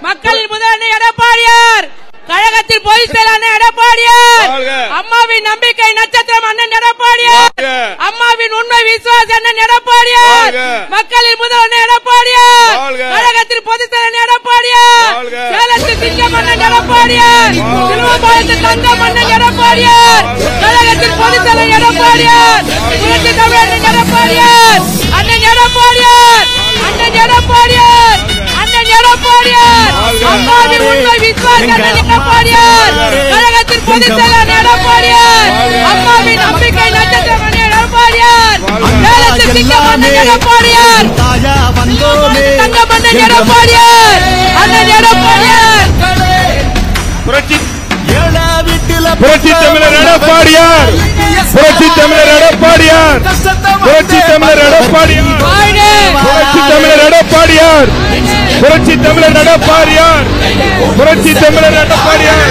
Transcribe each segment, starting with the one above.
மக்களின் முதல்வர் எடப்பாடியார் கழகத்தில் பொதுச் செயலாளர் எடப்பாடியார் வாழ்க. அம்மாவின் நம்பிக்கை நட்சத்திரம் அண்ணன் எடப்பாடியார் வாழ்க. அம்மாவின் உண்மை விசுவாச அண்ணன் எடப்பாடியார் வாழ்க. மக்களின் முதல்வர் எடப்பாடியார் வாழ்க. கழகத்தில் பொதுச் செயலாளர் எடப்பாடியார் வாழ்க. சேலத்தில் சிங்கம் அண்ணன் எடப்பாடியார் வாழ்க. திருவம்பாளத்தில் தங்கம் அண்ணன் எடப்பாடியார் கழகத்தில் பொதுச் செயலாளர் எடப்பாடியார் புரட்சி தமிழர் எடப்பாடியார் அண்ணன் எடப்பாடியார் அண்ணன் எடப்பாடியார் அண்ணன் எடப்பாடியார் வாழ்க. அம்மாவின் உண்மை விசுவாச அண்ணன் எடப்பாடியார் கழகத்தில் பொதுச் செயலாளர் எடப்பாடியார் அம்மாவின் நம்பிக்கை நட்சத்திரம் அண்ணன் எடப்பாடியார் சேலத்தில் சிங்கம் அண்ணன் எடப்பாடியார் தாயா வந்தோமே தங்கம் அண்ணன் எடப்பாடியார் அண்ணன் எடப்பாடியார் புரட்சி ஏழ வீட்டுல புரட்சி தமிழர் எடப்பாடியார் புரட்சி தமிழர் எடப்பாடியார் புரட்சி தமிழர் எடப்பாடியார் வாழ்க புரட்சி தமிழர் எடப்பாடியார் புரட்சி தமிழர் எடப்பாடியார் புரட்சி தமிழர் எடப்பாடியார்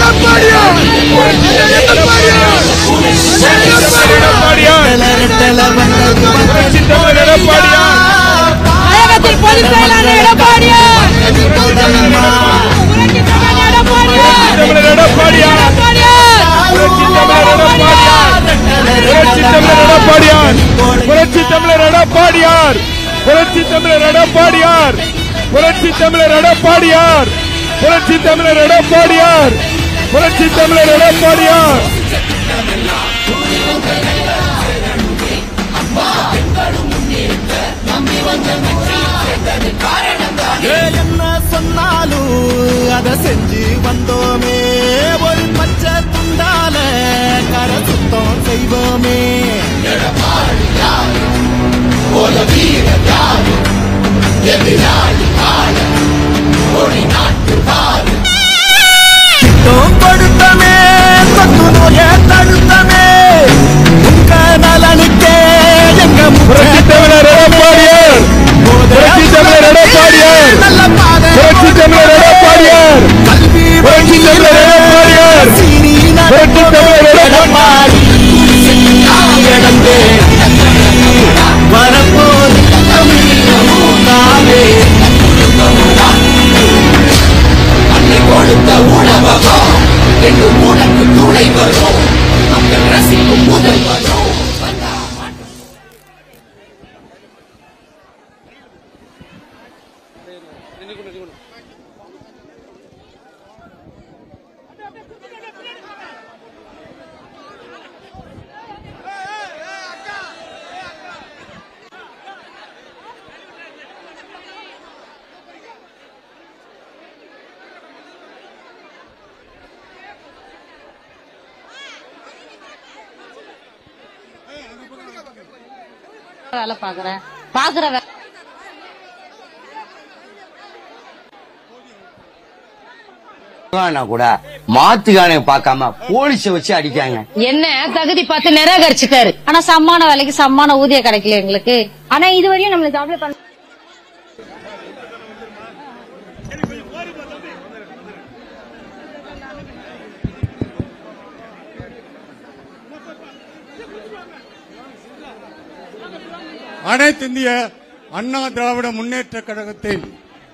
எடப்பாடியார் புரட்சி தமிழர் எடப்பாடியார் கழகத்தில் பொதுச் செயலாளர் எடப்பாடியார் புரட்சி தமிழர் எடப்பாடியார் தமிழர் எடப்பாடியார் புரட்சி தமிழர் எடப்பாடியார் புரட்சி தமிழர் எடப்பாடியார் புரட்சி தமிழர் எடப்பாடியார் புரட்சி தமிழர் எடப்பாடியார் புரட்சி தமிழர் எடப்பாடியார் புரட்சி தமிழர் எடப்பாடியார் ஏ என்ன சொன்னாலும் அத செஞ்சு வந்தோமே ஒரு பச்சை துண்டால கர சுத்தம் செய்வோமே திட்டம் கொடுத்தமே தொத்து நோய தடுத்தமே உங்க நலனுக்கே எங்க புரட்சி தமிழர் எடப்பாடியார் புரட்சி தமிழர் எடப்பாடியார் நல்ல பாதை புரட்சி தமிழர் எடப்பாடியார் கல்வி புரட்சி தமிழர் எடப்பாடியார் சீனி புரட்சி தமிழர் எடப்பாடியார் இடந்தே வரப்போது நாமே வேலை பாக்குறேன் பாக்குற வே- ஆனா கூட மாத்துக்கான பார்க்காம போலீஸ வச்சு அடிக்காங்க என்ன தகுதி பார்த்து நிராகரிச்சுட்டாரு ஆனா சம்மான வேலைக்கு சம்மான ஊதியம் கிடைக்கல எங்களுக்கு ஆனா இதுவரையும் நம்மளுக்கு அப்ளை பண்ண அனைத்து இந்திய அண்ணா திராவிட முன்னேற்ற கழகத்தின்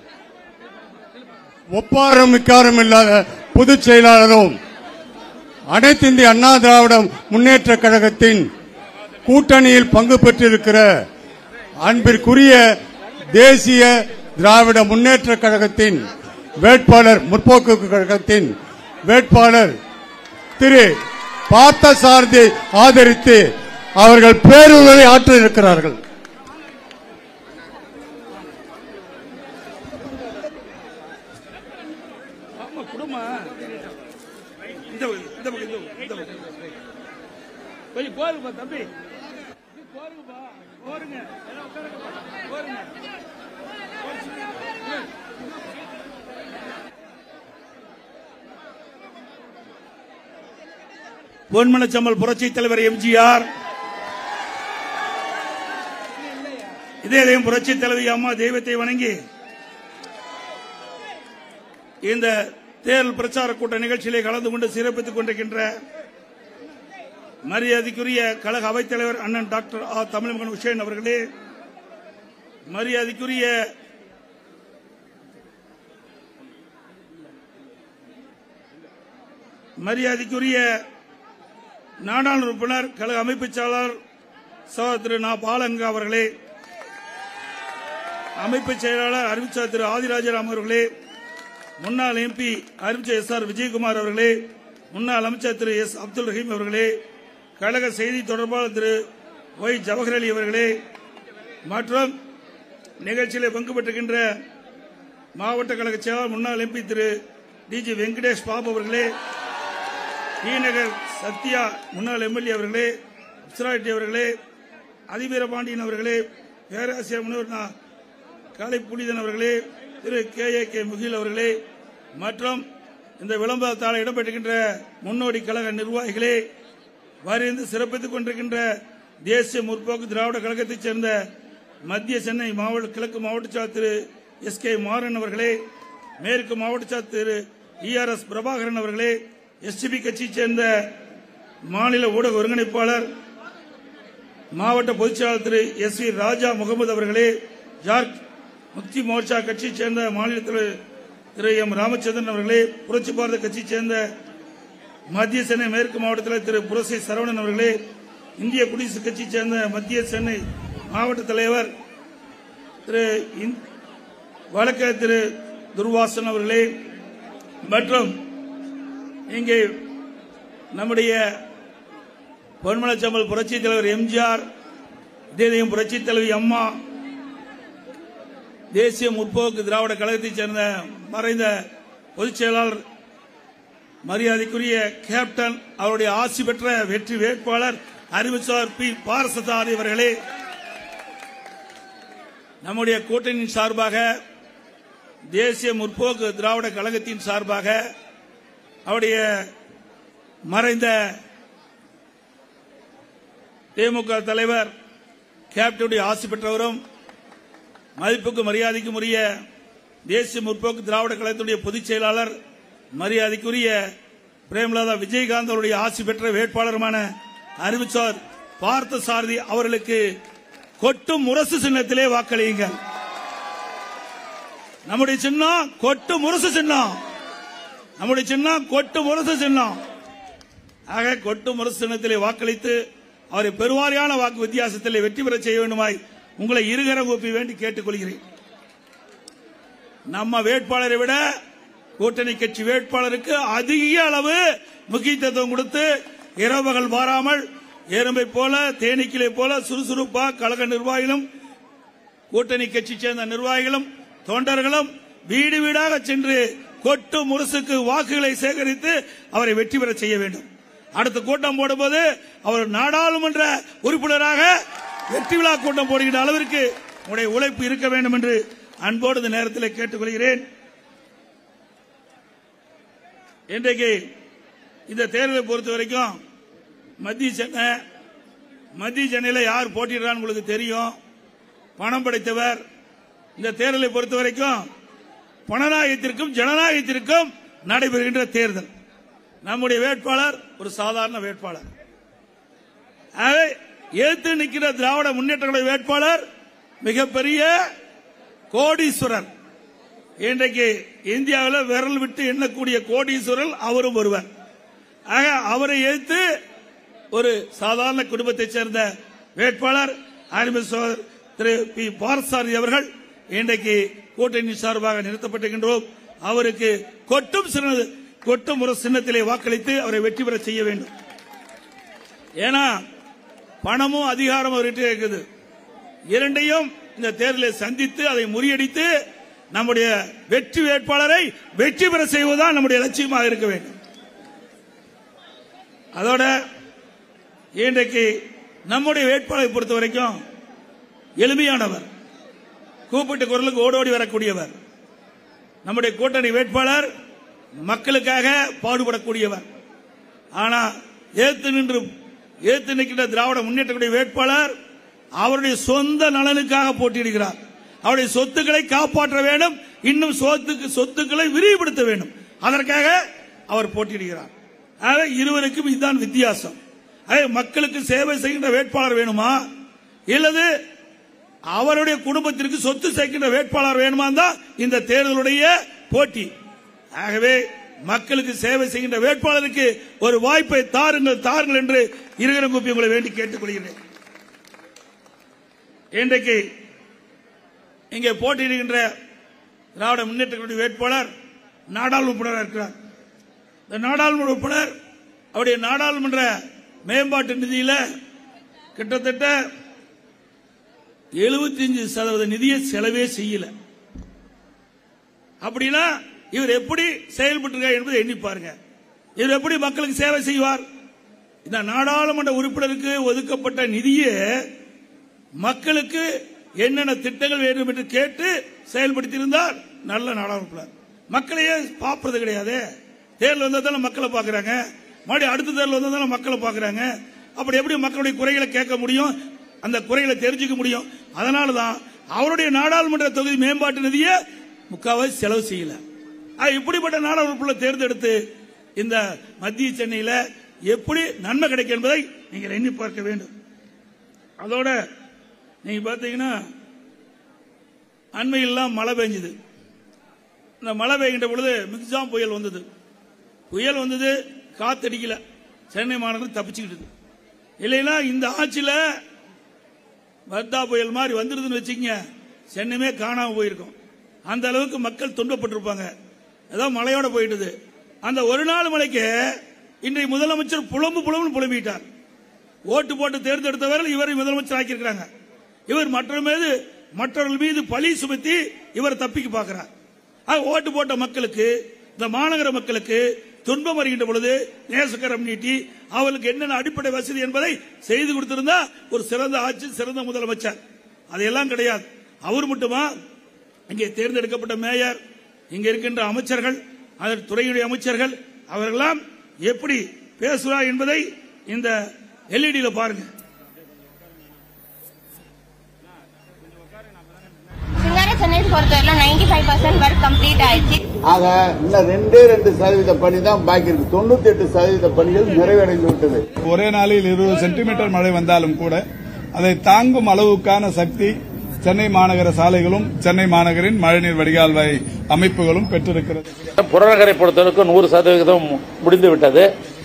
ஒப்பாரும் மிக்காரும் இல்லாத பொதுச் செயலாளரும் அனைத்து இந்திய அண்ணா திராவிட முன்னேற்ற கழகத்தின் கூட்டணியில் பங்கு பெற்றிருக்கிற அன்பிற்குரிய தேசிய திராவிட முன்னேற்ற கழகத்தின் வேட்பாளர் முற்போக்கு கழகத்தின் வேட்பாளர் திரு பார்த்தசாரதி ஆதரித்து அவர்கள் பேருரை ஆற்ற இருக்கிறார்கள் கொஞ்சம் போருங்கப்பா தம்பி போருங்கப்பா போருங்க போருங்க பொன்மனச்சம்மல் புரட்சி தலைவர் எம்ஜிஆர் இதே இதயம் புரட்சி தலைவி அம்மா தெய்வத்தை வணங்கி இந்த தேர்தல் பிரச்சார கூட்ட நிகழ்ச்சியிலே கலந்து கொண்டு சிறப்பித்துக் கொண்டிருக்கின்ற மரியாதைக்குரிய கழக அவைத்தலைவர் அண்ணன் டாக்டர் ஆ தமிழ்மகன் உஷேன் அவர்களே மரியாதைக்குரிய மரியாதைக்குரிய நாடாளுமன்ற உறுப்பினர் கழக அமைப்புச் செயலாளர் சகோதரர் திரு நா பாலங்க அவர்களே அமைப்புச் செயலாளர் அறிவிச்சார் திரு ஆதிராஜராம் அவர்களே முன்னாள் எம்பி அறிவிச்சர் எஸ் ஆர் விஜயகுமார் அவர்களே முன்னாள் அமைச்சர் திரு எஸ் அப்துல் ரஹீம் அவர்களே கழக செய்தி தொடர்பாளர் திரு ஒய் ஜவஹர் அலி அவர்களே மற்றும் நிகழ்ச்சியில் பங்கு பெற்றுகின்ற மாவட்ட கழக செயலாளர் முன்னாள் எம்பி திரு டிஜி வெங்கடேஷ் பாபு அவர்களே டி நகர் சத்யா முன்னாள் எம்எல்ஏ அவர்களே அப்சராட்டி அவர்களே அதிவீரபாண்டியன் அவர்களே பேராசிரியர் முனைவர் நா. காலை புனிதன் அவர்களே திரு கே ஏ கே முகில் அவர்களே மற்றும் இந்த விளம்பரத்தால் இடம்பெற்றுகின்ற முன்னோடி கழக நிர்வாகிகளே வரிந்து சிறப்பித்துக் கொண்டிருக்கின்ற தேசிய முற்போக்கு திராவிட கழகத்தைச் சேர்ந்த மத்திய சென்னை மாவட்ட கிழக்கு மாவட்ட செயலாளர் திரு எஸ் கே மாறன் அவர்களே மேற்கு மாவட்ட செயலாளர் திரு இஆர்எஸ் பிரபாகரன் அவர்களே எஸ்டிபி கட்சியைச் சேர்ந்த மாநில ஊடக ஒருங்கிணைப்பாளர் மாவட்ட பொதுச்செயலாளர் திரு எஸ் வி ராஜா முகமது அவர்களே ஜார்க் முக்தி மோர்ச்சா கட்சியைச் சேர்ந்த மாநில தலைவர் திரு எம் ராமச்சந்திரன் அவர்களே புரட்சி பாரத கட்சியைச் சேர்ந்த மத்திய சென்னை மேற்கு மாவட்டத்தில் திரு புரசை சரவணன் அவர்களே இந்திய குடியரசுக் கட்சியைச் சேர்ந்த மத்திய சென்னை மாவட்ட தலைவர் திரு இந்- வழக்கறிஞர் திரு துர்வாசன் அவர்களே மற்றும் இங்கே நம்முடைய பொன்மலச்சம்பல் புரட்சித் தலைவர் எம்ஜிஆர் இதயம் புரட்சித் தலைவி அம்மா தேசிய முற்போக்கு திராவிட கழகத்தைச் சேர்ந்த மறைந்த பொதுச் செயலாளர் மரியாதைக்குரிய கேப்டன் அவருடைய ஆசி பெற்ற வெற்றி வேட்பாளர் அறிவிச்சார் பி பாரசதாரி அவர்களே நம்முடைய கூட்டணியின் சார்பாக தேசிய முற்போக்கு திராவிட கழகத்தின் சார்பாக அவருடைய மறைந்த திமுக தலைவர் கேப்டனுடைய ஆசி பெற்றவரும் மதிப்புக்கு மரியாதைக்கும் உரிய தேசிய முற்போக்கு திராவிட கழகத்துடைய பொதுச் செயலாளர் மரியாதைக்குரிய பிரேமலதா விஜயகாந்த் அவருடைய ஆசி பெற்ற வேட்பாளருமான அறிவிச்சார் பார்த்த சாரதி அவர்களுக்கு கொட்டும் முரசு சின்னத்திலே வாக்களியுங்கள் நம்முடைய சின்னம் கொட்டு முரசு சின்னம் நம்முடைய சின்னம் கொட்டு முரசு சின்னம் ஆக கொட்டு முரசு சின்னத்திலே வாக்களித்து அவரை பெருவாரியான வாக்கு வித்தியாசத்திலே வெற்றி பெற செய்ய வேண்டுமாய் உங்களை இருகர கூப்பி வேண்டி கேட்டுக்கொள்கிறேன் நம்ம வேட்பாளரை விட கூட்டணி கட்சி வேட்பாளருக்கு அதிக அளவு முக்கியத்துவம் கொடுத்து இரவுகள் மாறாமல் எறும்பை போல தேனீக்கிளை போல சுறுசுறுப்பா கழக நிர்வாகிகளும் கூட்டணி கட்சி சேர்ந்த நிர்வாகிகளும் தொண்டர்களும் வீடு வீடாக சென்று கொட்டு முரசுக்கு வாக்குகளை சேகரித்து அவரை வெற்றி பெற செய்ய வேண்டும் அடுத்த கூட்டம் போடும்போது அவர் நாடாளுமன்ற உறுப்பினராக வெற்றி விழா கூட்டம் போடுகின்ற அளவிற்கு உங்களுடைய உழைப்பு இருக்க வேண்டும் என்று அன்போடு இந்த நேரத்தில் கேட்டுக்கொள்கிறேன் இன்றைக்கு இந்த தேர்தலை பொறுத்த வரைக்கும் மத்திய சென்னை மத்திய சென்னையில் யார் போட்டியிடுறான்னு உங்களுக்கு தெரியும் பணம் படைத்தவர் இந்த தேர்தலை பொறுத்த வரைக்கும் பணநாயகத்திற்கும் ஜனநாயகத்திற்கும் நடைபெறுகின்ற தேர்தல் நம்முடைய வேட்பாளர் ஒரு சாதாரண வேட்பாளர் ஆகவே எதிர்த்து நிற்கிற திராவிட முன்னேற்ற கழக வேட்பாளர் மிகப்பெரிய கோடீஸ்வரர் இன்றைக்கு இந்தியாவில் விரல் விட்டு எண்ணக்கூடிய கோடீஸ்வரர் அவரும் ஒருவர் ஆக அவரை எதிர்த்து ஒரு சாதாரண குடும்பத்தைச் சேர்ந்த வேட்பாளர் ஆர்மி சோதர் திரு பி பாரசாரி அவர்கள் இன்றைக்கு கூட்டணி சார்பாக நிறுத்தப்பட்டிருக்கின்றோம் அவருக்கு கொட்டும் சின்ன கொட்டும் ஒரு சின்னத்திலே வாக்களித்து அவரை வெற்றி பெற செய்ய வேண்டும் ஏன்னா பணமும் அதிகாரமும் அவர்கிட்ட இருக்குது இரண்டையும் இந்த தேர்தலை சந்தித்து அதை முறியடித்து நம்முடைய வெற்றி வேட்பாளரை வெற்றி பெற செய்வதுதான் நம்முடைய லட்சியமாக இருக்க வேண்டும் அதோட இன்றைக்கு நம்முடைய வேட்பாளரை பொறுத்த வரைக்கும் எளிமையானவர் கூப்பிட்டு குரலுக்கு ஓடோடி வரக்கூடியவர் நம்முடைய கூட்டணி வேட்பாளர் மக்களுக்காக பாடுபடக்கூடியவர் ஆனா ஏத்து நின்று ஏத்து நிற்கின்ற திராவிட முன்னேற்றக்கூடிய வேட்பாளர் அவருடைய சொந்த நலனுக்காக போட்டியிடுகிறார் அவருடைய சொத்துக்களை காப்பாற்ற வேண்டும் இன்னும் சொத்துக்கு சொத்துக்களை விரிவுபடுத்த வேண்டும் அதற்காக அவர் போட்டியிடுகிறார் ஆக இருவருக்கும் இதுதான் வித்தியாசம் ஆக மக்களுக்கு சேவை செய்கின்ற வேட்பாளர் வேணுமா இல்லது அவருடைய குடும்பத்திற்கு சொத்து சேர்க்கின்ற வேட்பாளர் வேணுமா தான் இந்த தேர்தலுடைய போட்டி ஆகவே மக்களுக்கு சேவை செய்கின்ற வேட்பாளருக்கு ஒரு வாய்ப்பை தாருங்கள் தாருங்கள் என்று இருகரம் கூப்பி உங்களை வேண்டி கேட்டுக்கொள்கிறேன் இன்றைக்கு இங்கே போட்டியிடுகின்ற திராவிட முன்னேற்ற கழக வேட்பாளர் நாடாளுமன்ற உறுப்பினராக இருக்கிறார் இந்த நாடாளுமன்ற உறுப்பினர் அவருடைய நாடாளுமன்ற மேம்பாட்டு நிதியில கிட்டத்தட்ட 75% சதவீத நிதியை செலவே செய்யல அப்படின்னா இவர் எப்படி செயல்பட்டு என்பதை எண்ணி பாருங்க இவர் எப்படி மக்களுக்கு சேவை செய்வார் இந்த நாடாளுமன்ற உறுப்பினருக்கு ஒதுக்கப்பட்ட நிதியை மக்களுக்கு என்னென்ன திட்டங்கள் வேண்டும் என்று கேட்டு செயல்படுத்தியிருந்தால் நல்ல நாடாளுமன்ற மக்களையே பார்ப்பது கிடையாது தேர்தல் வந்ததால மக்களை பார்க்கறாங்க மறுபடியும் அடுத்த தேர்தல் வந்ததால மக்களை பார்க்கறாங்க அப்படி எப்படி மக்களுடைய குறைகளை கேட்க முடியும் அந்த குறைகளை தெரிஞ்சுக்க முடியும் அதனால தான் அவருடைய நாடாளுமன்ற தொகுதி மேம்பாட்டு நிதியை முக்காவாசி செலவு செய்யல ஆக இப்படிப்பட்ட நாடாளுமன்ற தேர்ந்தெடுத்து இந்த மத்திய சென்னையில எப்படி நன்மை கிடைக்கும் என்பதை நீங்கள் எண்ணி பார்க்க வேண்டும் அதோட நீங்க பாத்தீங்கன்னா அண்மையிலாம் மழை பெஞ்சது இந்த மழை பெய்கின்ற பொழுது மிக்ஜாம் புயல் வந்தது புயல் வந்தது காத்தடிக்கல சென்னை மாநகரம் தப்பிச்சுக்கிட்டது இல்லைன்னா இந்த ஆட்சியில வர்தா புயல் மாதிரி வந்துருதுன்னு வச்சுக்கங்க சென்னைமே காணாம போயிருக்கும் அந்த அளவுக்கு மக்கள் துன்பப்பட்டிருப்பாங்க ஏதோ மழையோட போயிட்டது அந்த ஒரு நாள் மழைக்கு இன்றைய முதலமைச்சர் புலம்பு புலம்பு புலம்பிட்டார் ஓட்டு போட்டு தேர்ந்தெடுத்தவர்கள் இவரை முதலமைச்சர் ஆக்கியிருக்கிறாங்க இவர் மற்ற மீது மற்றவர்கள் மீது பழி சுமத்தி இவர் தப்பிக்க பார்க்கிறார் ஆக ஓட்டு போட்ட மக்களுக்கு இந்த மாநகர மக்களுக்கு துன்பம் வருகின்ற பொழுது நேசக்கரம் நீட்டி அவர்களுக்கு என்னென்ன அடிப்படை வசதி என்பதை செய்து கொடுத்திருந்தா ஒரு சிறந்த ஆட்சி சிறந்த முதலமைச்சர் அதையெல்லாம் கிடையாது அவர் மட்டுமா இங்கே தேர்ந்தெடுக்கப்பட்ட மேயர் இங்க இருக்கின்ற அமைச்சர்கள் அதன் துறையுடைய அமைச்சர்கள் அவர்களெல்லாம் எப்படி பேசுகிறார் என்பதை இந்த எல்இடியில பாருங்க சிங்கார சென்னை பொறுத்தவரையில ninety five percent work complete ஆயிடுச்சு ஆக இன்னும் ரெண்டே ரெண்டு சதவீத பணி தான் பாக்கி இருக்கு தொண்ணூத்தி எட்டு சதவீத பணிகள் நிறைவடைந்து விட்டது ஒரே நாளில் இருபது சென்டிமீட்டர் மழை வந்தாலும் கூட அதை தாங்கும் அளவுக்கான சக்தி சென்னை மாநகர சாலைகளும் சென்னை மாநகரின் மழைநீர் வடிகால் வாய் அமைப்புகளும் பெற்றிருக்கிறது புறநகரை பொறுத்தவரைக்கும் நூறு சதவிகிதம் முடிந்து விட்டது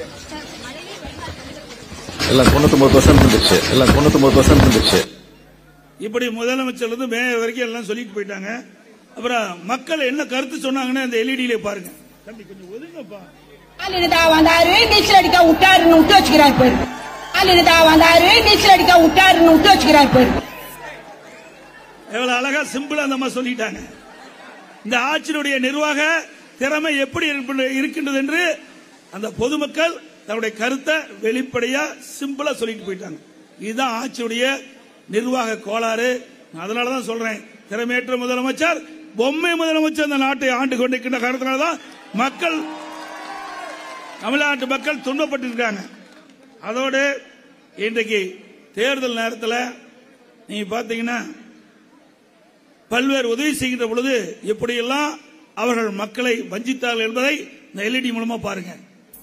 எல்லாம் தொண்ணூத்தொன்பது பர்சன்ட் இருந்துச்சு எல்லாம் தொண்ணூத்தொன்பது பர்சன்ட் இருந்துச்சு இப்படி முதலமைச்சர் இருந்து மேயர் வரைக்கும் எல்லாம் சொல்லிட்டு போயிட்டாங்க அப்புறம் மக்கள் என்ன கருத்து சொன்னாங்கன்னு அந்த எல்இடியில பாருங்க தம்பி கொஞ்சம் ஒதுங்கப்பா ஆளுநதா வந்தாரு நீச்சல் அடிக்க விட்டாருன்னு விட்டு வச்சுக்கிறார் பேரு ஆளுநதா வந்தாரு நீச்சல் அடிக்க விட்டாருன்னு விட்டு வச்சுக்கிறார் பேரு எவ்வளவு அழகா சிம்பிளா அந்த அம்மா சொல்லிட்டாங்க இந்த ஆட்சியினுடைய நிர்வாக திறமை எப்படி இருப்ப- இருக்கின்றது என்று அந்த பொதுமக்கள் தன்னுடைய கருத்தை வெளிப்படையா சிம்பிளா சொல்லிட்டு போயிட்டாங்க இதுதான் ஆட்சியுடைய நிர்வாக கோளாறு நான் அதனாலதான் சொல்றேன் திறமையற்ற முதலமைச்சர் பொம்மை முதலமைச்சர் இந்த நாட்டை ஆண்டு கொண்டிருக்கின்ற காரணத்தினால்தான் மக்கள் தமிழ்நாட்டு மக்கள் துன்பப்பட்டிருக்காங்க அதோடு இன்றைக்கு தேர்தல் நேரத்தில் நீங்க பாத்தீங்கன்னா பல்வேறு உதவி செய்கின்ற பொழுது எப்படியெல்லாம் அவர்கள் மக்களை வஞ்சித்தார்கள் என்பதை இந்த எல்இடி மூலமா பாருங்க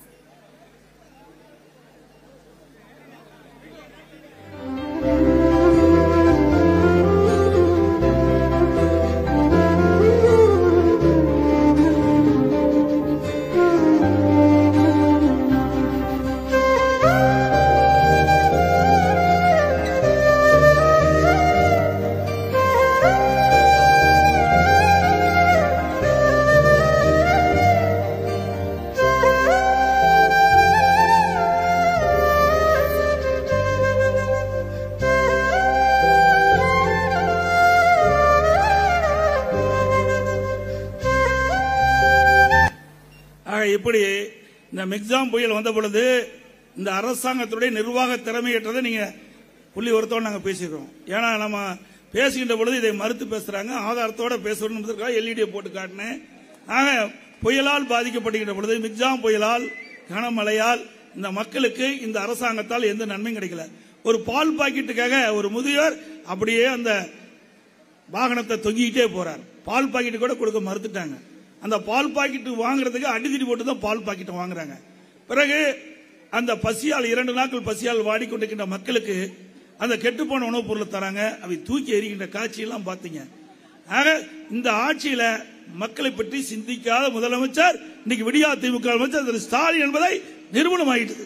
ஆக இப்படி இந்த மிக்ஸாம் புயல் வந்த பொழுது இந்த அரசாங்கத்துடைய நிர்வாக திறமையற்றதை நீங்க புள்ளி ஒருத்தோடு நாங்க பேசிக்கிறோம் ஏன்னா நம்ம பேசுகின்ற பொழுது இதை மறுத்து பேசுறாங்க ஆதாரத்தோட பேசணுன்றதுக்காக எல்இடியை போட்டு காட்டினேன் ஆக புயலால் பாதிக்கப்படுகின்ற பொழுது மிக்ஸாம் புயலால் கனமழையால் இந்த மக்களுக்கு இந்த அரசாங்கத்தால் எந்த நன்மையும் கிடைக்கல ஒரு பால் பாக்கெட்டுக்காக ஒரு முதியோர் அப்படியே அந்த வாகனத்தை தொங்கிக்கிட்டே போறார் பால் பாக்கெட் கூட கொடுக்க மறுத்துட்டாங்க அந்த பால் பாக்கெட் வாங்குறதுக்கு அடிதிடி போட்டு தான் பால் பாக்கெட் வாங்குறாங்க பிறகு அந்த பசியால் இரண்டு நாட்கள் பசியால் வாடிக்கொண்டிருக்கின்ற மக்களுக்கு அந்த கெட்டுப்போன உணவுப் பொருளை தராங்க அவை தூக்கி எறிகின்ற காட்சியெல்லாம் பார்த்தீங்க ஆக இந்த ஆட்சியில மக்களை பற்றி சிந்திக்காத முதலமைச்சர் இன்னைக்கு விடியா திமுக அமைச்சர் திரு ஸ்டாலின் என்பதை நிரூபணம் ஆயிட்டது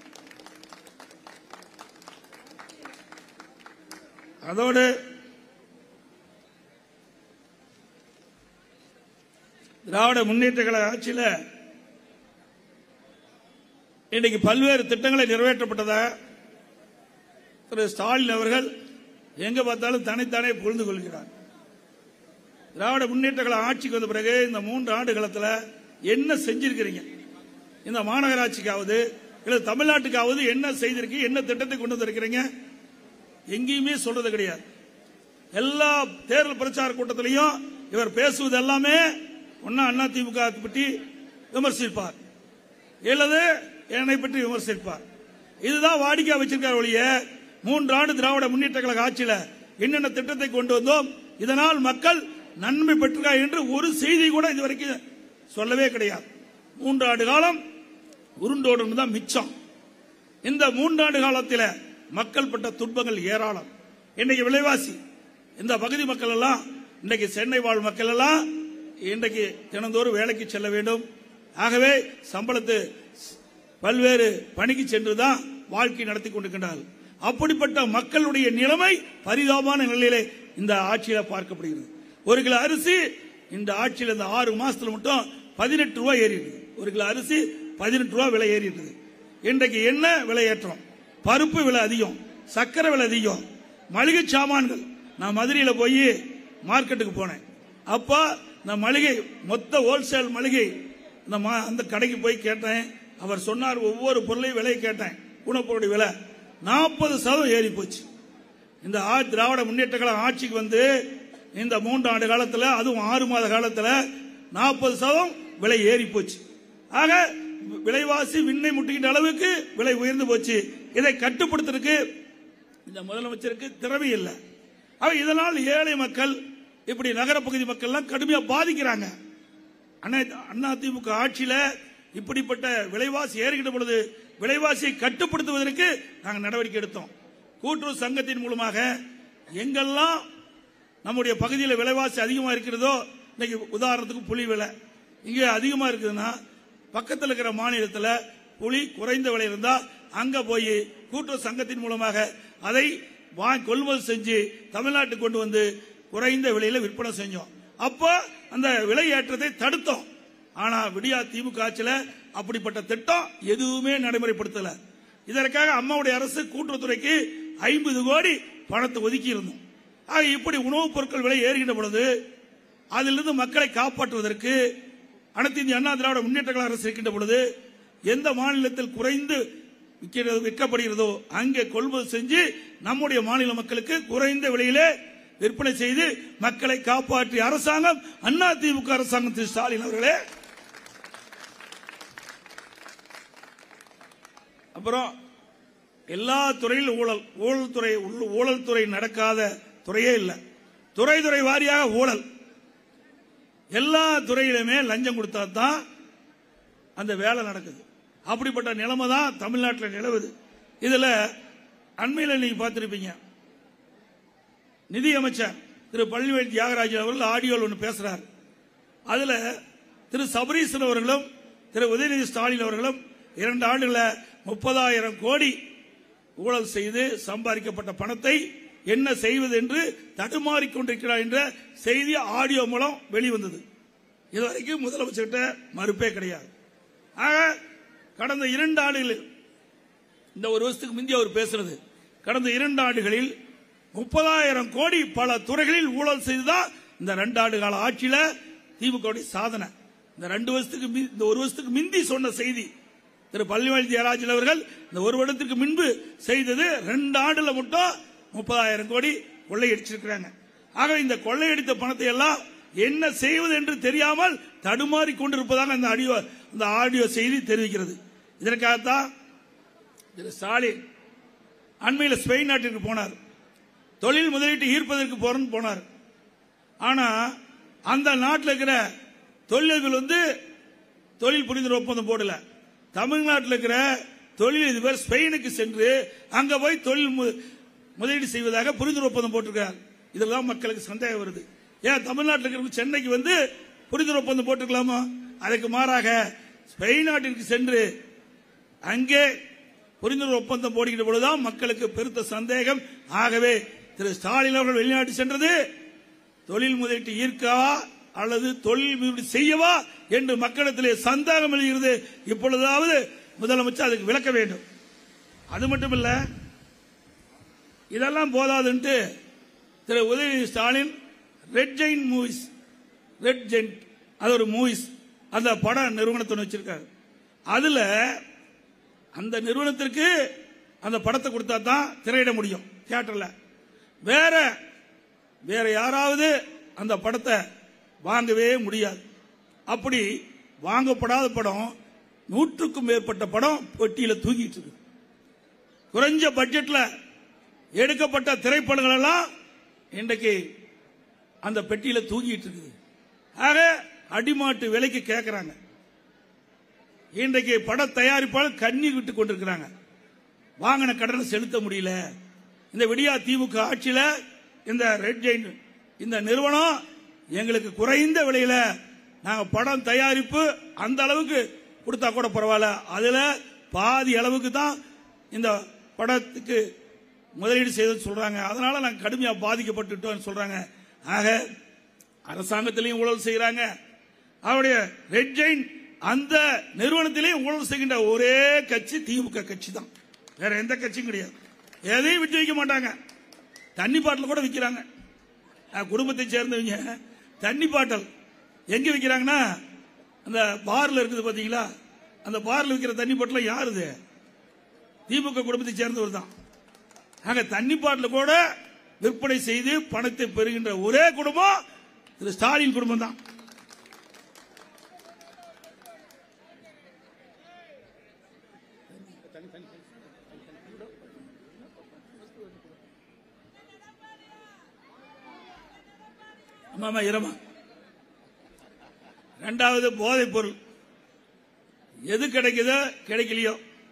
அதோடு திராவிட முன்னேற்ற கழக ஆட்சியில இன்னைக்கு பல்வேறு திட்டங்களை நிறைவேற்றப்பட்டதா திரு ஸ்டாலின் அவர்கள் எங்க பார்த்தாலும் தனித்தானே புரிந்து கொள்கிறார் திராவிட முன்னேற்ற கழக ஆட்சிக்கு வந்த பிறகு இந்த மூன்று ஆண்டு காலத்தில் என்ன செஞ்சிருக்கிறீங்க இந்த மாநகராட்சிக்காவது இல்ல தமிழ்நாட்டுக்காவது என்ன செய்திருக்கீங்க என்ன திட்டத்தை கொண்டு வந்திருக்கிறீங்க எங்கேயுமே சொல்றது கிடையாது எல்லா தேர்தல் பிரச்சார கூட்டத்திலையும் இவர் பேசுவது எல்லாமே ஒன்னா அண்ணா திமுக பற்றி விமர்சிப்பார் இல்லது என்னை பற்றி விமர்சிப்பார் இதுதான் வாடிக்கை வச்சிருக்கார் ஒழிய மூன்று ஆண்டு திராவிட முன்னேற்ற கழக ஆட்சியில என்னென்ன திட்டத்தை கொண்டு வந்தோம் இதனால் மக்கள் நன்மை பெற்றிருக்கார் என்று ஒரு செய்தி கூட இதுவரைக்கும் சொல்லவே கிடையாது மூன்று ஆண்டு காலம் உருண்டோடு தான் மிச்சம் இந்த மூன்றாண்டு காலத்தில் மக்கள் பட்ட துன்பங்கள் ஏராளம் இன்னைக்கு விலைவாசி இந்த பகுதி மக்கள் எல்லாம் இன்னைக்கு சென்னை வாழ் மக்கள் எல்லாம் இன்றைக்கு தினந்தோறும் வேலைக்கு செல்ல வேண்டும் ஆகவே சம்பளத்து பல்வேறு பணிக்கு சென்றுதான் வாழ்க்கை நடத்தி கொண்டிருக்கின்றார்கள் அப்படிப்பட்ட மக்களுடைய நிலைமை பரிதாபமான நிலையிலே இந்த ஆட்சியில பார்க்கப்படுகிறது ஒரு கிலோ அரிசி இந்த ஆட்சியில் இந்த ஆறு மாசத்துல மட்டும் பதினெட்டு ரூபாய் ஏறி இருக்குது ஒரு கிலோ அரிசி பதினெட்டு ரூபாய் விலை ஏறி இருக்குது இன்றைக்கு என்ன விலை ஏற்றம் பருப்பு விலை அதிகம் சக்கரை விலை அதிகம் மளிகை சாமான்கள் நான் மதுரையில போய் மார்க்கெட்டுக்கு போனேன் அப்ப நான் மளிகை மொத்த ஹோல்சேல் மளிகை இந்த மா- அந்த கடைக்கு போய் கேட்டேன் அவர் சொன்னார் ஒவ்வொரு பொருளையும் விலையை கேட்டேன் உணவுப்பொருடைய விலை நாற்பது சதவீதம் ஏறி போச்சு இந்த ஆ- திராவிட முன்னேற்ற கழகம் ஆட்சிக்கு வந்து இந்த மூன்று ஆண்டு காலத்துல அதுவும் ஆறு மாத காலத்துல நாற்பது சதவீதம் விலை ஏறி போச்சு ஆக விலைவாசி விண்ணை முட்டுகின்ற அளவுக்கு விலை உயர்ந்து போச்சு இதை கட்டுப்படுத்துறதுக்கு இந்த முதலமைச்சருக்கு திறமை இல்லை ஆக இதனால் ஏழை மக்கள் இப்படி நகரப்பகுதி மக்கள் எல்லாம் கடுமையா பாதிக்கிறாங்க அண்ணா திமுக ஆட்சியில இப்படிப்பட்ட விலைவாசி ஏறுகின்ற பொழுது விலைவாசியை கட்டுப்படுத்துவதற்கு நாங்கள் நடவடிக்கை எடுத்தோம் கூட்டுறவு சங்கத்தின் மூலமாக எங்கெல்லாம் நம்முடைய பகுதியில் விலைவாசி அதிகமா இருக்கிறதோ இன்னைக்கு உதாரணத்துக்கு புலி விலை இங்கே அதிகமா இருக்குதுன்னா பக்கத்தில் இருக்கிற மாநிலத்தில் புலி குறைந்த விலை இருந்தா அங்க போய் கூட்டுறவு சங்கத்தின் மூலமாக அதை வாங்கி கொள்முதல் செஞ்சு தமிழ்நாட்டுக்கு கொண்டு வந்து குறைந்த விலையில விற்பனை செஞ்சோம் அப்போ அந்த விலை ஏற்றத்தை தடுத்தோம் ஆனா விடியா திமுக ஆட்சியில அப்படிப்பட்ட திட்டம் எதுவுமே நடைமுறைப்படுத்தல இதற்காக அம்மாவுடைய அரசு கூட்டுறவுத்துறைக்கு ஐம்பது கோடி பணத்தை ஒதுக்கி இருந்தோம் ஆக இப்படி உணவுப் பொருட்கள் விலை ஏறுகின்ற பொழுது அதிலிருந்து மக்களை காப்பாற்றுவதற்கு அனைத்து இந்திய அண்ணா திராவிட முன்னேற்ற கழக அரசு இருக்கின்ற பொழுது எந்த மாநிலத்தில் குறைந்து விற்கிறது விற்கப்படுகிறதோ அங்கே கொள்முதல் செஞ்சு நம்முடைய மாநில மக்களுக்கு குறைந்த விலையிலே விற்பனை செய்து மக்களை காப்பாற்றிய அரசாங்கம் அண்ணா திமுக அரசாங்கம் திரு ஸ்டாலின் அவர்களே அப்புறம் எல்லா துறையிலும் ஊழல் ஊழல் துறை உள்ள- ஊழல் துறை நடக்காத துறையே இல்லை துறை துறை வாரியாக ஊழல் எல்லா துறையிலுமே லஞ்சம் கொடுத்தா தான் அந்த வேலை நடக்குது அப்படிப்பட்ட நிலைமை தான் தமிழ்நாட்டில் நிலவுது இதுல அண்மையில் நீங்க பார்த்திருப்பீங்க நிதியமைச்சர் திரு பழனிவேல் தியாகராஜன் அவர்கள் ஆடியோவில் ஒன்று பேசுறார் அதுல திரு சபரீசன் அவர்களும் திரு உதயநிதி ஸ்டாலின் அவர்களும் இரண்டு ஆண்டுகள முப்பதாயிரம் கோடி ஊழல் செய்து சம்பாதிக்கப்பட்ட பணத்தை என்ன செய்வது என்று தடுமாறிக் கொண்டிருக்கிறார் என்ற செய்தி ஆடியோ மூலம் வெளிவந்தது இதுவரைக்கும் முதலமைச்சர்கிட்ட மறுப்பே கிடையாது ஆக கடந்த இரண்டு ஆண்டுகளில் இந்த ஒரு வருஷத்துக்கு முந்தி அவர் பேசுறது கடந்த இரண்டு ஆண்டுகளில் முப்பதாயிரம் கோடி பல துறைகளில் ஊழல் செய்துதான் இந்த ரெண்டு ஆண்டு கால ஆட்சியில திமுக சாதனை இந்த ரெண்டு வருஷத்துக்கு மி- இந்த ஒரு வருஷத்துக்கு மிந்தி சொன்ன செய்தி திரு பள்ளிவேல் ஜெயராஜன் அவர்கள் இந்த ஒரு வருடத்திற்கு முன்பு செய்தது ரெண்டு ஆண்டுல மட்டும் முப்பதாயிரம் கோடி கொள்ளையடிச்சிருக்கிறாங்க ஆக இந்த கொள்ளையடித்த பணத்தை எல்லாம் என்ன செய்வது என்று தெரியாமல் தடுமாறி கொண்டிருப்பதாக அந்த ஆடியோ அந்த ஆடியோ செய்தி தெரிவிக்கிறது இதற்காகத்தான் திரு ஸ்டாலின் அண்மையில் ஸ்பெயின் நாட்டிற்கு போனார் தொழில் முதலீட்டு ஈர்ப்பதற்கு போறன்னு போனார் ஆனா அந்த நாட்டில் இருக்கிற தொழிலர்கள் வந்து தொழில் புரிந்துணர்வு ஒப்பந்தம் போடல தமிழ்நாட்டில் இருக்கிற தொழிலதிபர் ஸ்பெயினுக்கு சென்று அங்க போய் தொழில் மு- முதலீடு செய்வதாக புரிந்துணர்வு ஒப்பந்தம் போட்டிருக்கிறார் இதெல்லாம் மக்களுக்கு சந்தேகம் வருது ஏன் தமிழ்நாட்டில் இருக்கிற சென்னைக்கு வந்து புரிந்துணர்வு ஒப்பந்தம் போட்டுக்கலாமா அதுக்கு மாறாக ஸ்பெயின் நாட்டிற்கு சென்று அங்கே புரிந்துணர்வு ஒப்பந்தம் போடுகிற பொழுதுதான் மக்களுக்கு பெருத்த சந்தேகம் ஆகவே திரு ஸ்டாலின் அவர்கள் வெளிநாட்டு சென்றது தொழில் முதலீட்டு ஈர்க்கவா அல்லது தொழில் முதலீடு செய்யவா என்று மக்களிடத்திலே சந்தேகம் எழுகிறது இப்பொழுதாவது முதலமைச்சர் அதுக்கு விளக்க வேண்டும் அது மட்டும் இல்ல இதெல்லாம் போதாதுன்ட்டு Thiru Udhayanidhi Stalin red giant movies red giant அது ஒரு மூவிஸ் அந்த பட நிறுவனத்தை வச்சிருக்காரு அதுல அந்த நிறுவனத்திற்கு அந்த படத்தை கொடுத்தா தான் திரையிட முடியும் தியேட்டர்ல வேற வேற யாராவது அந்த படத்தை வாங்கவே முடியாது அப்படி வாங்கப்படாத படம் நூற்றுக்கும் மேற்பட்ட படம் பெட்டியில தூக்கிட்டு இருக்கு குறைஞ்ச பட்ஜெட்ல எடுக்கப்பட்ட திரைப்படங்கள் எல்லாம் இன்றைக்கு அந்த பெட்டியில தூங்கிட்டு இருக்குது ஆக அடிமாட்டு விலைக்கு கேட்கறாங்க இன்றைக்கு பட தயாரிப்பாளர் கண்ணீர் விட்டு கொண்டிருக்கிறாங்க வாங்கின கடனை செலுத்த முடியல இந்த விடியா திமுக ஆட்சியில இந்த ரெட் ஜெயின் இந்த நிறுவனம் எங்களுக்கு குறைந்த விலையில நாங்க படம் தயாரிப்பு அந்த அளவுக்கு கொடுத்தா கூட பரவாயில்ல அதுல பாதி அளவுக்கு தான் இந்த படத்துக்கு முதலீடு செய்தது சொல்றாங்க அதனால நாங்க கடுமையா பாதிக்கப்பட்டுட்டோம் சொல்றாங்க ஆக அரசாங்கத்திலையும் ஊழல் செய்யறாங்க அவருடைய ரெட் ஜெயின் அந்த நிறுவனத்திலேயும் ஊழல் செய்கின்ற ஒரே கட்சி திமுக கட்சி தான் வேற எந்த கட்சியும் கிடையாது எதையும் விட்டு வைக்க மாட்டாங்க தண்ணி பாட்டில் கூட விற்கிறாங்க நான் குடும்பத்தை சேர்ந்தவங்க தண்ணி பாட்டல் எங்க விற்கிறாங்கன்னா அந்த பார்ல இருக்குது பாத்தீங்களா அந்த பார்ல விற்கிற தண்ணி பாட்டில் யாருது திமுக குடும்பத்தை சேர்ந்தவர் தான் ஆக தண்ணி பாட்டில் கூட விற்பனை செய்து பணத்தை பெறுகின்ற ஒரே குடும்பம் திரு ஸ்டாலின் குடும்பம் தான் ஆமாமா இரமா ரெண்டாவது போதைப் பொருள் எது கிடைக்குதோ கிடைக்கலையோ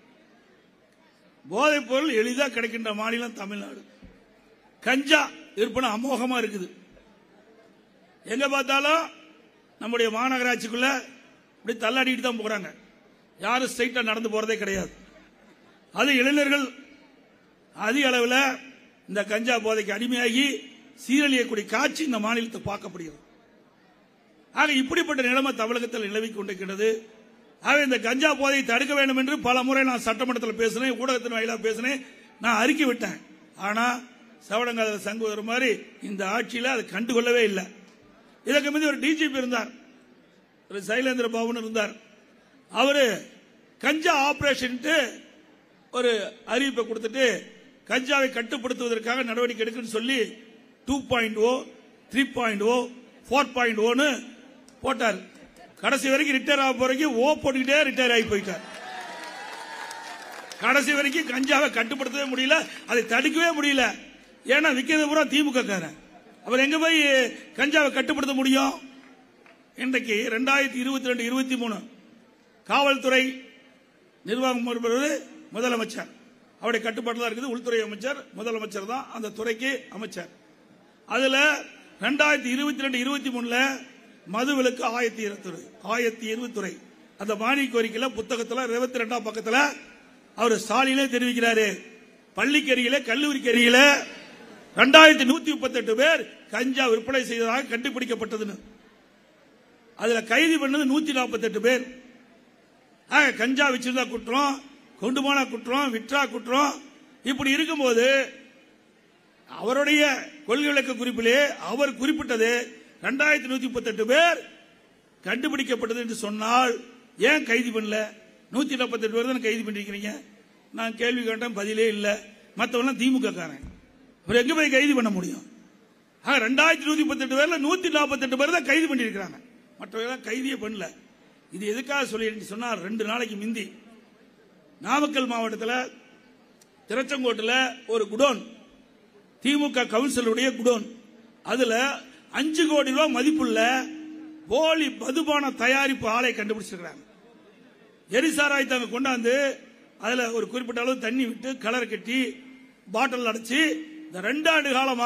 போதைப் பொருள் எளிதா கிடைக்கின்ற மாநிலம் தமிழ்நாடு கஞ்சா விற்பனை அமோகமா இருக்குது எங்க பார்த்தாலும் நம்முடைய மாநகராட்சிக்குள்ள இப்படி தள்ளாடிட்டு தான் போறாங்க யாரும் ஸ்ட்ரைட்டா நடந்து போறதே கிடையாது அது இளைஞர்கள் அதிக அளவில் இந்த கஞ்சா போதைக்கு அடிமையாகி சீரழியக்கூடிய காட்சி இந்த மாநிலத்தை பார்க்கப்படுகிறது ஆக இப்படிப்பட்ட நிலைமை தமிழகத்தில் நிலவிக் கொண்டிருக்கிறது ஆக இந்த கஞ்சா போதையை தடுக்க வேண்டும் என்று பல முறை நான் சட்டமன்றத்தில் பேசினேன் ஊடகத்தின் வாயிலாக பேசினேன் நான் அறிக்கை விட்டேன் ஆனா சவடங்காத சங்கோதர் மாதிரி இந்த ஆட்சியில் அதை கண்டுகொள்ளவே இல்லை இதற்கு முந்தைய ஒரு டிஜிபி இருந்தார் ஒரு சைலேந்திர பாபுன்னு இருந்தார் அவரு கஞ்சா ஆபரேஷன் ஒரு அறிவிப்பை கொடுத்துட்டு கஞ்சாவை கட்டுப்படுத்துவதற்காக நடவடிக்கை எடுக்குன்னு சொல்லி two point o three point o four point ஓன்னு போட்டார் கடைசி வரைக்கும் ரிட்டையர் ஆக போறதுக்கு ஓ போட்டுக்கிட்டே ரிட்டையர் ஆகி போயிட்டார் கடைசி வரைக்கும் கஞ்சாவை கட்டுப்படுத்தவே முடியல அதை தடுக்கவே முடியல ஏன்னா விக்கிறது பூரா திமுக காரன் அவர் எங்க போய் கஞ்சாவை கட்டுப்படுத்த முடியும் இன்றைக்கு ரெண்டாயிரத்தி இருபத்தி ரெண்டு இருபத்தி மூணு காவல்துறை நிர்வாகம் வருவது முதலமைச்சர் அவருடைய கட்டுப்பாட்டில் தான் இருக்குது உள்துறை அமைச்சர் முதலமைச்சர் தான் அந்த துறைக்கு அமைச்சர் அதுல ரெண்டாயிரத்தி இருபத்தி ரெண்டு இருபத்தி மூணுல மதுவிலக்கு ஆயிரத்தி இருபத்துறை ஆயிரத்தி இருபத்துறை அந்த மானிய கோரிக்கையில புத்தகத்துல இருபத்தி ரெண்டாம் பக்கத்துல அவர் ஸ்டாலினே தெரிவிக்கிறாரு பள்ளிக்கரியில கல்லூரிக்கரியில ரெண்டாயிரத்தி நூத்தி முப்பத்தி எட்டு பேர் கஞ்சா விற்பனை செய்ததாக கண்டுபிடிக்கப்பட்டதுன்னு அதுல கைது பண்ணது நூத்தி நாற்பத்தி எட்டு பேர் ஆக, கஞ்சா வச்சிருந்தா குற்றம் கொண்டு போனா குற்றம் விற்றா குற்றம் இப்படி இருக்கும்போது அவருடைய கொள்கை விளக்க குறிப்பிலே அவர் குறிப்பிட்டது ரெண்டாயிரத்தி நூத்தி முப்பத்தி எட்டு பேர் கண்டுபிடிக்கப்பட்டது என்று சொன்னால் ஏன் கைது பண்ணல நூத்தி நாற்பத்தி எட்டு பேர் தான் கைது பண்ணிருக்கிறீங்க நான் கேள்வி கேட்டேன் பதிலே இல்ல மத்தவங்க திமுக காரன் அவர் எங்க போய் கைது பண்ண முடியும் ரெண்டாயிரத்தி நூத்தி முப்பத்தி எட்டு பேர்ல நூத்தி நாற்பத்தி எட்டு பேர் தான் கைது பண்ணிருக்கிறாங்க மற்றவங்க கைதியே பண்ணல இது எதுக்காக சொல்லி சொன்னா ரெண்டு நாளைக்கு மிந்தி நாமக்கல் மாவட்டத்தில் திருச்செங்கோட்டில் ஒரு குடோன் திமுக கவுன்சிலருடைய குடோன் அதுல அஞ்சு கோடி ரூபாய் மதிப்புள்ள போலி மதுபான தயாரிப்பு ஆலை கண்டுபிடிச்சிருக்காங்க எரிசாராயத்தை அங்க கொண்டாந்து அதுல ஒரு குறிப்பிட்ட அளவு தண்ணி விட்டு கலர் கட்டி பாட்டில் அடைச்சு இந்த ரெண்டு ஆண்டு காலமா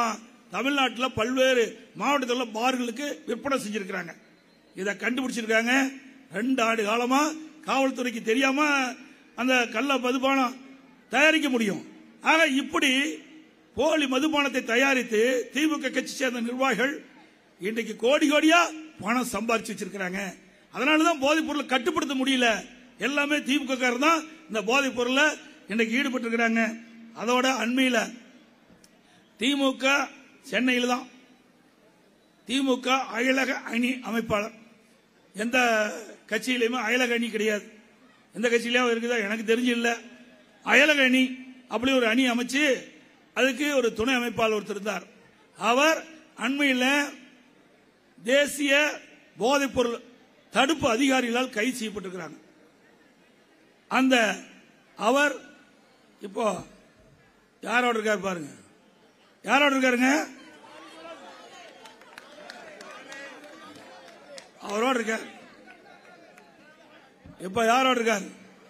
தமிழ்நாட்டில் பல்வேறு மாவட்டத்தில் பார்களுக்கு விற்பனை செஞ்சிருக்கிறாங்க இதை கண்டுபிடிச்சிருக்காங்க ரெண்டு ஆண்டு காலமா காவல்துறைக்கு தெரியாம அந்த கள்ள மதுபானம் தயாரிக்க முடியும் ஆக இப்படி போலி மதுபானத்தை தயாரித்து திமுக கட்சி சேர்ந்த நிர்வாகிகள் இன்றைக்கு கோடி கோடியா பணம் சம்பாரிச்சு வச்சிருக்கிறாங்க அதனாலதான் போதைப் பொருளை கட்டுப்படுத்த முடியல எல்லாமே திமுக காரர் தான் இந்த போதைப் பொருளை இன்னைக்கு ஈடுபட்டு இருக்கிறாங்க அதோட அண்மையில திமுக சென்னையில் தான் திமுக அயலக அணி அமைப்பாளர் எந்த கட்சியிலுமே அயலக அணி கிடையாது எந்த கட்சியிலும் இருக்குதா எனக்கு தெரிஞ்சு இல்ல அயலக அணி அப்படி ஒரு அணி அமைச்சு அதுக்கு ஒரு துணை அமைப்பாளர் ஒருத்தர் இருந்தார் அவர் அண்மையில் தேசிய போதைப் பொருள் தடுப்பு அதிகாரிகளால் கைது செய்யப்பட்டிருக்கிறாங்க அந்த அவர் இப்போ யாரோட இருக்காரு பாருங்க யாரோட இருக்காருங்க அவரோட இருக்கார் இப்ப யாரோட இருக்காரு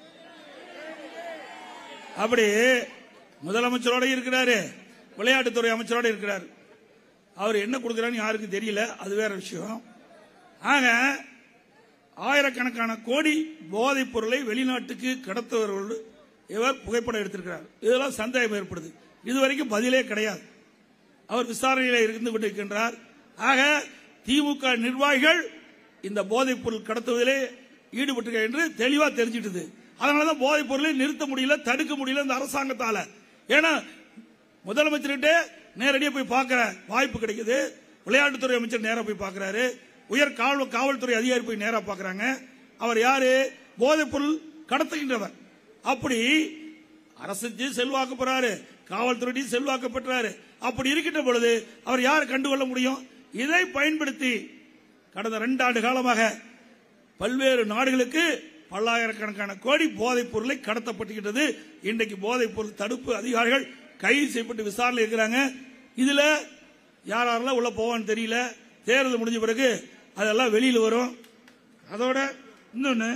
அப்படி முதலமைச்சரோட இருக்கிறாரு விளையாட்டுத்துறை அமைச்சரோட இருக்கிறார் அவர் என்ன கொடுக்கிறான்னு யாருக்கும் தெரியல அது வேற விஷயம் ஆக ஆயிரக்கணக்கான கோடி போதைப் பொருளை வெளிநாட்டுக்கு கடத்துவதோடு இவர் புகைப்படம் எடுத்திருக்கிறார் இதெல்லாம் சந்தேகம் ஏற்படுது இதுவரைக்கும் பதிலே கிடையாது அவர் விசாரணையில் இருந்து கொண்டிருக்கின்றார் ஆக திமுக நிர்வாகிகள் இந்த போதைப் பொருள் கடத்துவதிலே ஈடுபட்டு என்று தெளிவா தெரிஞ்சிட்டது அதனாலதான் போதைப் பொருளை நிறுத்த முடியல தடுக்க முடியல இந்த அரசாங்கத்தால ஏன்னா முதலமைச்சர்கிட்ட நேரடியாக போய் பார்க்கிற வாய்ப்பு கிடைக்குது விளையாட்டுத்துறை அமைச்சர் நேரா போய் பார்க்கிறாரு உயர் காவல் காவல்துறை அதிகாரி போய் நேரா பார்க்கறாங்க அவர் யாரு போதைப் பொருள் கடத்துகின்றவர் அப்படி அரசுக்கு செல்வாக்கு பெறாரு காவல்துறையும் செல்வாக்கு பெற்றாரு அப்படி இருக்கின்ற பொழுது அவர் யார் கண்டுகொள்ள முடியும் இதை பயன்படுத்தி கடந்த ரெண்டு ஆண்டு காலமாக பல்வேறு நாடுகளுக்கு பல்லாயிரக்கணக்கான கோடி போதைப் பொருளை கடத்தப்பட்டுகின்றது இன்றைக்கு போதைப் பொருள் தடுப்பு அதிகாரிகள் கைது செய்யப்பட்டு விசாரணை இருக்கிறாங்க இதுல யார் யாரெல்லாம் உள்ள போவான்னு தெரியல தேர்தல் முடிஞ்ச பிறகு அதெல்லாம் வெளியில் வரும் அதோட இன்னொன்னு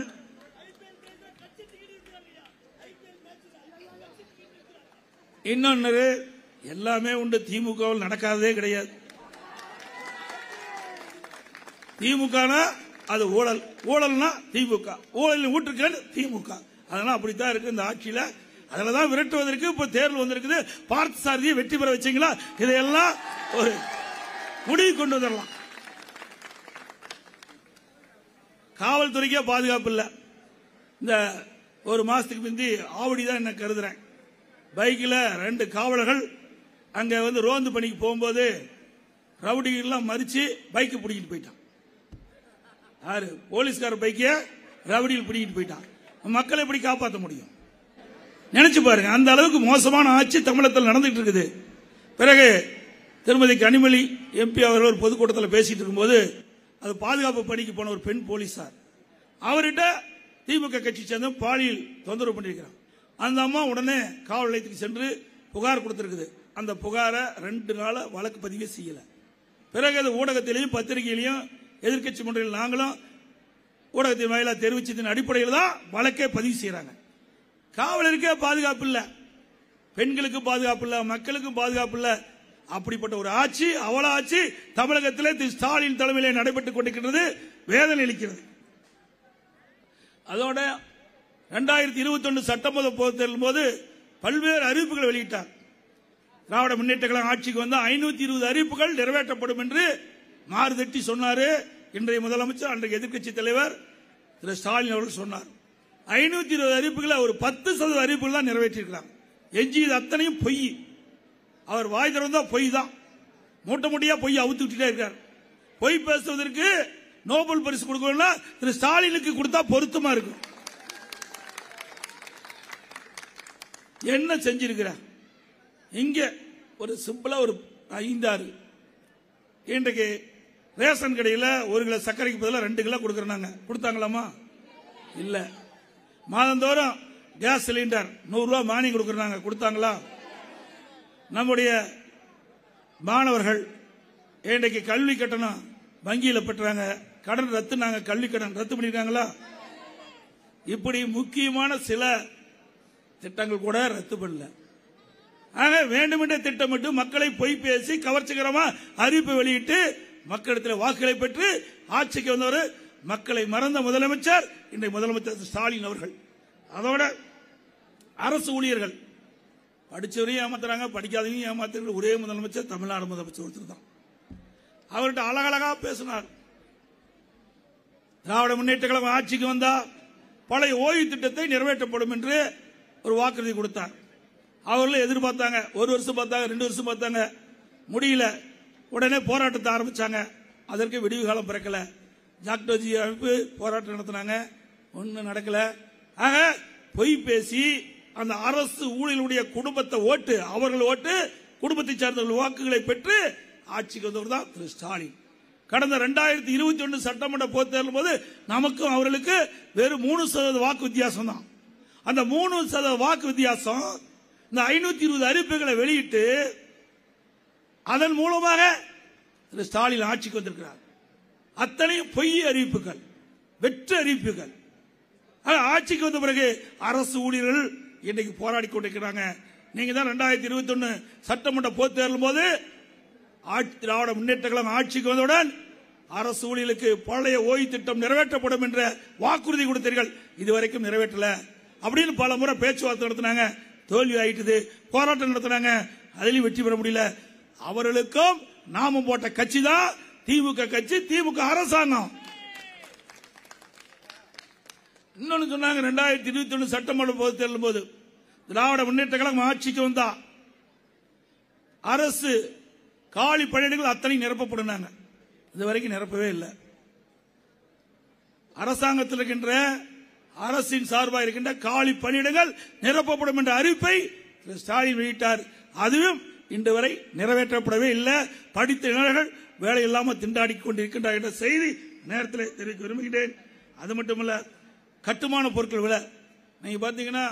இன்னொன்னு எல்லாமே உண்டு திமுகவில் நடக்காததே கிடையாது திமுக அது ஊழல் ஊழல்னா திமுக ஊழல் ஊற்றுக்கள் திமுக அதெல்லாம் அப்படித்தான் இருக்கு இந்த ஆட்சியில அதில் தான் விரட்டுவதற்கு இப்ப தேர்தல் வந்திருக்குது பார்த்த சாரதியை வெற்றி பெற வச்சீங்களா இதையெல்லாம் ஒரு முடிவு கொண்டு வந்துடலாம் காவல்துறைக்கே பாதுகாப்பு இல்லை இந்த ஒரு மாசத்துக்கு முந்தி ஆவடி தான் என்ன கருதுறேன் பைக்கில் ரெண்டு காவலர்கள் அங்க வந்து ரோந்து பணிக்கு போகும்போது ரவுடிகள்லாம் மறிச்சு பைக்கை பிடிக்கிட்டு போயிட்டான் யாரு போலீஸ்கார பைக்க ரவுடியில் பிடிக்கிட்டு போயிட்டான் மக்களை எப்படி காப்பாற்ற முடியும் நினைச்சு பாருங்க அந்த அளவுக்கு மோசமான ஆட்சி தமிழகத்தில் நடந்துட்டு இருக்குது பிறகு திருமதி கனிமொழி எம்பி அவர்கள் ஒரு பொதுக்கூட்டத்தில் பேசிட்டு இருக்கும்போது அது பாதுகாப்பு பணிக்கு போன ஒரு பெண் போலீசார் அவர்கிட்ட திமுக கட்சி சேர்ந்த பாலியல் தொந்தரவு பண்ணியிருக்கிறார் அந்த அம்மா உடனே காவல் நிலையத்துக்கு சென்று புகார் கொடுத்திருக்குது அந்த புகாரை ரெண்டு நாள வழக்கு பதிவே செய்யல பிறகு அது ஊடகத்திலையும் பத்திரிகையிலையும் எதிர்க்கட்சி மன்றத்தில் நாங்களும் ஊடகத்தின் வாயிலாக தெரிவிச்சதின் அடிப்படையில் தான் வழக்கே பதிவு செய்யறாங்க காவலருக்கே பாதுகாப்பு இல்ல பெண்களுக்கு பாதுகாப்பு இல்ல மக்களுக்கு பாதுகாப்பு இல்ல அப்படிப்பட்ட ஒரு ஆட்சி அவல ஆட்சி தமிழகத்தில் திரு ஸ்டாலின் தலைமையிலே நடைபெற்றுக் கொண்டிருக்கிறது வேதனை அளிக்கிறது அதோட இரண்டாயிரத்தி இருபத்தி ஒன்று சட்டமன்ற பொதுத் தேர்தல் போது பல்வேறு அறிவிப்புகளை வெளியிட்டார் திராவிட முன்னேற்ற கழகம் ஆட்சிக்கு வந்த ஐநூத்தி இருபது அறிவிப்புகள் நிறைவேற்றப்படும் என்று மாறுதட்டி சொன்னாரு இன்றைய முதலமைச்சர் அன்றைய எதிர்க்கட்சி தலைவர் திரு ஸ்டாலின் அவர்கள் சொன்னார் ஐநூத்தி இருபது அறிவிப்புகளை ஒரு பத்து சதவீத அறிவிப்புகள் தான் நிறைவேற்றிருக்கிறார் எஞ்சியது அத்தனையும் பொய் அவர் வாய் திறந்தா பொய் தான் மூட்டை மூட்டையா பொய் அவுத்து விட்டுட்டே இருக்கார் பொய் பேசுவதற்கு நோபல் பரிசு கொடுக்கணும்னா திரு ஸ்டாலினுக்கு கொடுத்தா பொருத்தமா இருக்கும் என்ன செஞ்சிருக்கிறார் இங்க ஒரு சிம்பிளா ஒரு ஐந்தாறு இன்றைக்கு ரேஷன் கடையில் ஒரு கிலோ சர்க்கரைக்கு பதிலாக ரெண்டு கிலோ கொடுக்கறாங்க கொடுத்தாங்களாமா இல்ல மாதந்தோறும் கேஸ் சிலிண்டர் நூறு ரூபாய் மானியம் கொடுக்கறாங்க கொடுத்தாங்களா நம்முடைய மாணவர்கள் இன்றைக்கு கல்வி கட்டணம் வங்கியில் பெற்றாங்க கடன் ரத்து நாங்க கல்வி கடன் ரத்து பண்ணிருக்காங்களா இப்படி முக்கியமான சில திட்டங்கள் கூட ரத்து பண்ணல ஆக வேண்டுமென்றே திட்டமிட்டு மக்களை பொய் பேசி கவர்ச்சிகரமா அறிவிப்பு வெளியிட்டு மக்களிடத்தில் வாக்குகளை பெற்று ஆட்சிக்கு வந்தவர் மக்களை மறந்த முதலமைச்சர் இன்றைய முதலமைச்சர் ஸ்டாலின் அவர்கள் அதோட அரசு ஊழியர்கள் படிச்சவரையும் ஏமாத்துறாங்க படிக்காதவங்க ஏமாத்துற ஒரே முதலமைச்சர் தமிழ்நாடு முதலமைச்சர் ஒருத்தர் தான் அவர்கிட்ட அழகழகா பேசினார் திராவிட முன்னேற்ற கழகம் ஆட்சிக்கு வந்தா பழைய ஓய்வு திட்டத்தை நிறைவேற்றப்படும் என்று ஒரு வாக்குறுதி கொடுத்தார் அவர்களும் எதிர்பார்த்தாங்க ஒரு வருஷம் பார்த்தாங்க ரெண்டு வருஷம் பார்த்தாங்க முடியல உடனே போராட்டத்தை ஆரம்பிச்சாங்க அதற்கு விடிவு காலம் பிறக்கல ஜாக்டோஜி அமைப்பு போராட்டம் நடத்தினாங்க ஒன்றும் நடக்கல ஆக பொய் பேசி அந்த அரசு ஊழியர்களுடைய குடும்பத்தை ஓட்டு அவர்கள் ஓட்டு குடும்பத்தை சார்ந்தவர்கள் வாக்குகளை பெற்று ஆட்சிக்கு வந்தவர் தான் திரு ஸ்டாலின் கடந்த ரெண்டாயிரத்தி இருபத்தி ஒன்று சட்டமன்ற பொதுத் தேர்தல் போது நமக்கும் அவர்களுக்கு வெறும் மூணு சதவீத வாக்கு வித்தியாசம் தான் அந்த மூணு சதவீத வாக்கு வித்தியாசம் இந்த ஐநூத்தி இருபது அறிவிப்புகளை வெளியிட்டு அதன் மூலமாக திரு ஸ்டாலின் ஆட்சிக்கு வந்திருக்கிறார் அத்தனையும் பொய் அறிவிப்புகள் வெற்று அறிவிப்புகள் ஆனா, ஆட்சிக்கு வந்த பிறகு அரசு ஊழியர்கள் இன்னைக்கு போராடி கொண்டிருக்கிறாங்க நீங்க தான் ரெண்டாயிரத்தி இருபத்தி ஒன்னு சட்டமன்ற பொதுத் தேர்தல் போது ஆட்சி- திராவிட முன்னேற்ற கழகம் ஆட்சிக்கு வந்தவுடன் அரசு ஊழியர்களுக்கு பழைய ஓய்வு திட்டம் நிறைவேற்றப்படும் என்ற வாக்குறுதி கொடுத்தீர்கள் இதுவரைக்கும் நிறைவேற்றல அப்படின்னு பல முறை பேச்சுவார்த்தை நடத்தினாங்க தோல்வி ஆயிட்டது போராட்டம் நடத்தினாங்க அதிலையும் வெற்றி பெற முடியல அவர்களுக்கும் நாமம் போட்ட கட்சி தான் திமுக கட்சி திமுக அரசாங்கம் இன்னொன்னு சொன்னாங்க ரெண்டாயிரத்தி இருபத்தி ஒன்னு சட்டமன்ற பொதுத் தேர்தல் போது திராவிட முன்னேற்ற கழகம் ஆட்சிக்கு வந்தா அரசு காலி பணியிடங்கள் அத்தனை நிரப்பப்படுனாங்க இது வரைக்கும் நிரப்பவே இல்லை அரசாங்கத்தில் இருக்கின்ற அரசின் சார்பாக இருக்கின்ற காலி பணியிடங்கள் நிரப்பப்படும் என்ற அறிவிப்பை திரு ஸ்டாலின் வெளியிட்டார் அதுவும் இன்று வரை நிறைவேற்றப்படவே இல்லை படித்த இளைஞர்கள் வேலை இல்லாமல் திண்டாடி கொண்டிருக்கின்றார் என்ற செய்தி நேரத்தில் தெரிவிக்க விரும்புகிறேன் அது மட்டுமல்ல கட்டுமான பொருட்கள் விலை நீங்க பாத்தீங்கன்னா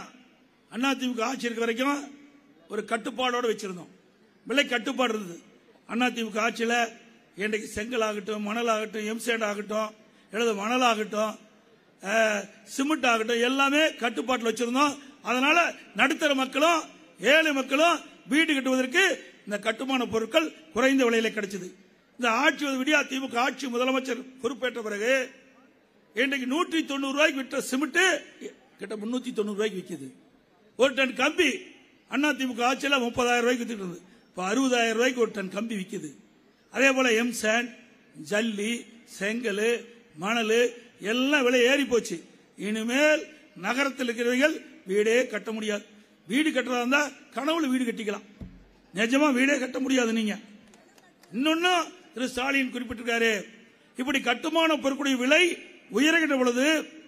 அதிமுக ஆட்சி இருக்க வரைக்கும் ஒரு கட்டுப்பாடோட வச்சிருந்தோம் விலை கட்டுப்பாடு இருந்தது அதிமுக ஆட்சியில் இன்றைக்கு செங்கல் ஆகட்டும் மணல் ஆகட்டும் எம்சேட் ஆகட்டும் எழுத மணல் ஆகட்டும் அஹ், சிமெண்ட் ஆகட்டும் எல்லாமே கட்டுப்பாட்டில் வச்சிருந்தோம் அதனால நடுத்தர மக்களும் ஏழை மக்களும் வீடு கட்டுவதற்கு இந்த கட்டுமான பொருட்கள் குறைந்த விலையில கிடைச்சது இந்த ஆட்சி விடியா திமுக ஆட்சி முதலமைச்சர் பொறுப்பேற்ற பிறகு இன்றைக்கு நூற்றி தொண்ணூறு ரூபாய்க்கு விற்ற சிமெண்ட் கிட்ட முன்னூத்தி தொண்ணூறு ரூபாய்க்கு விற்கிது ஒரு டன் கம்பி அண்ணா திமுக ஆட்சியில முப்பதாயிரம் ரூபாய்க்கு வித்துட்டு இருந்தது இப்ப அறுபதாயிரம் ரூபாய்க்கு ஒரு டன் கம்பி விற்கிது அதே போல எம் சாண்ட் ஜல்லி செங்கல் மணல் எல்லாம் விலை ஏறி போச்சு இனிமேல் நகரத்தில் இருக்கிறவர்கள் வீடே கட்ட முடியாது வீடு கட்டுறதா இருந்தா கனவுல வீடு கட்டிக்கலாம் நிஜமா வீடே கட்ட முடியாது நீங்க இன்னொன்னும் திரு ஸ்டாலின் குறிப்பிட்டிருக்காரு இப்படி கட்டுமான பொருட்களுடைய விலை உயர்கின்ற பொழுது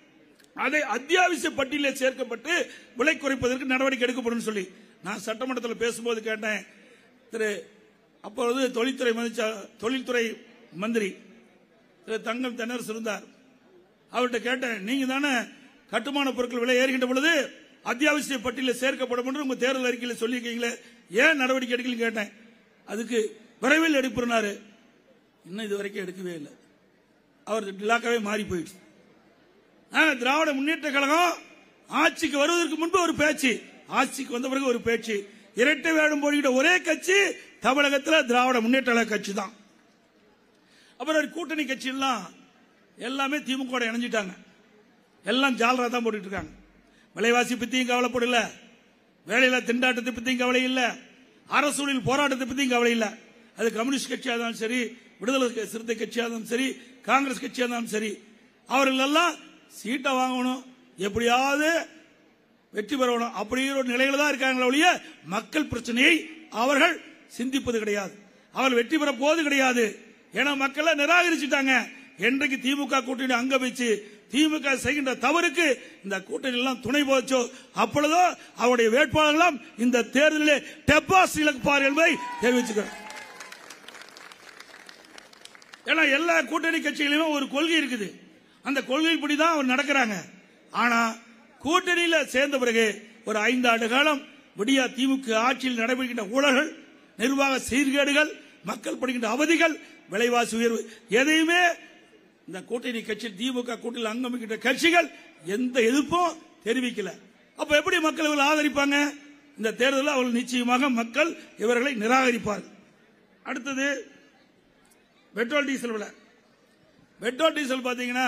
அதை அத்தியாவசிய பட்டியலில் சேர்க்கப்பட்டு விலை குறைப்பதற்கு நடவடிக்கை எடுக்கப்படும் சொல்லி நான் சட்டமன்றத்தில் பேசும்போது கேட்டேன் திரு அப்பொழுது தொழில்துறை மந்திரி- தொழில்துறை மந்திரி திரு தங்கம் தென்னரசு இருந்தார் அவர்கிட்ட கேட்டேன் நீங்க தானே கட்டுமான பொருட்கள் விலை ஏறுகின்ற பொழுது அத்தியாவசிய பட்டியலில் சேர்க்கப்படும் என்று உங்க தேர்தல் அறிக்கையில் சொல்லியிருக்கீங்களே ஏன் நடவடிக்கை எடுக்கலன்னு கேட்டேன் அதுக்கு விரைவில் எடுப்புனாரு இன்னும் இது வரைக்கும் எடுக்கவே இல்லை அவர் இலாக்காவே மாறி போயிடுச்சு ஆனா, திராவிட முன்னேற்ற கழகம் ஆட்சிக்கு வருவதற்கு முன்பு ஒரு பேச்சு ஆட்சிக்கு வந்த பிறகு ஒரு பேச்சு இரட்டை வேடம் போடுகிற ஒரே கட்சி தமிழகத்தில் திராவிட முன்னேற்ற கழக கட்சி தான் அப்புறம் ஒரு கூட்டணி கட்சி எல்லாம் எல்லாமே திமுக வோட இணைஞ்சிட்டாங்க எல்லாம் ஜாலரா தான் போட்டுட்டு இருக்காங்க விலைவாசி பத்தியும் கவலைப்படல வேலையில திண்டாட்டத்தை பத்தியும் கவலை இல்ல அரசூழில் போராட்டத்தை பத்தியும் கவலை இல்ல அது கம்யூனிஸ்ட் கட்சியா இருந்தாலும் சரி விடுதலை சிறுத்தை கட்சியா இருந்தாலும் சரி காங்கிரஸ் கட்சியா இருந்தாலும் சரி அவர்கள் எல்லாம் சீட்டை வாங்கணும் எப்படியாவது வெற்றி பெறணும் அப்படிங்கிற ஒரு நிலையில தான் இருக்காங்களே ஒழிய மக்கள் பிரச்சனையை அவர்கள் சிந்திப்பது கிடையாது அவர்கள் வெற்றி பெற போவது கிடையாது ஏன்னா மக்களை நிராகரிச்சுட்டாங்க என்றைக்கு திமுக கூட்டணி அங்க வச்சு திமுக செய்கின்ற தவறுக்கு இந்த கூட்டணி எல்லாம் துணை போச்சோ அப்பொழுதோ அவருடைய வேட்பாளர்களும் இந்த தேர்தலில் டெபாசிட் இழப்பார் என்பதை தெரிவிச்சுக்கிறேன் ஏன்னா எல்லா கூட்டணி கட்சிகளிலும் ஒரு கொள்கை இருக்குது அந்த கொள்கைப்படி தான் அவர் நடக்கிறாங்க ஆனா கூட்டணியில சேர்ந்த பிறகு ஒரு ஐந்து ஆண்டு காலம் விடியா திமுக ஆட்சியில் நடைபெறுகின்ற ஊழல்கள் நிர்வாக சீர்கேடுகள் மக்கள் படுகின்ற அவதிகள் விலைவாசி உயர்வு எதையுமே இந்த கூட்டணி கட்சி திமுக கூட்டணியில் அங்கமிக்கின்ற கட்சிகள் எந்த எதிர்ப்பும் தெரிவிக்கல அப்ப எப்படி மக்கள் இவங்களை ஆதரிப்பாங்க இந்த தேர்தலில் அவர்கள் நிச்சயமாக மக்கள் இவர்களை நிராகரிப்பார்கள் அடுத்தது பெட்ரோல் டீசல் விலை பெட்ரோல் டீசல் பாத்தீங்கன்னா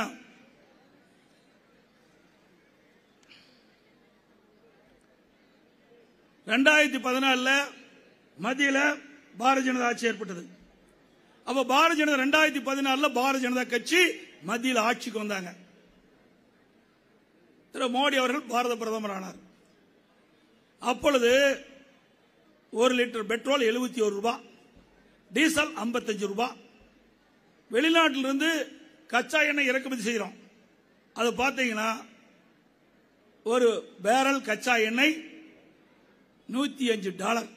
ரெண்டாயிரத்தி பதினாலுல மத்தியில பாரதிய ஜனதா ஆட்சி ஏற்பட்டது அப்ப பாரதிய ஜனதா ரெண்டாயிரத்தி பதினாலுல பாரதிய ஜனதா கட்சி மத்தியில் ஆட்சிக்கு வந்தாங்க திரு மோடி அவர்கள் பாரத பிரதமர் ஆனார் அப்பொழுது ஒரு லிட்டர் பெட்ரோல் எழுபத்தி ஒரு ரூபாய் டீசல் 55 ரூபாய் வெளிநாட்டிலிருந்து கச்சா எண்ணெய் இறக்குமதி செய்கிறோம் அது பார்த்தீங்கன்னா ஒரு பேரல் கச்சா எண்ணெய் நூத்தி அஞ்சு டாலர்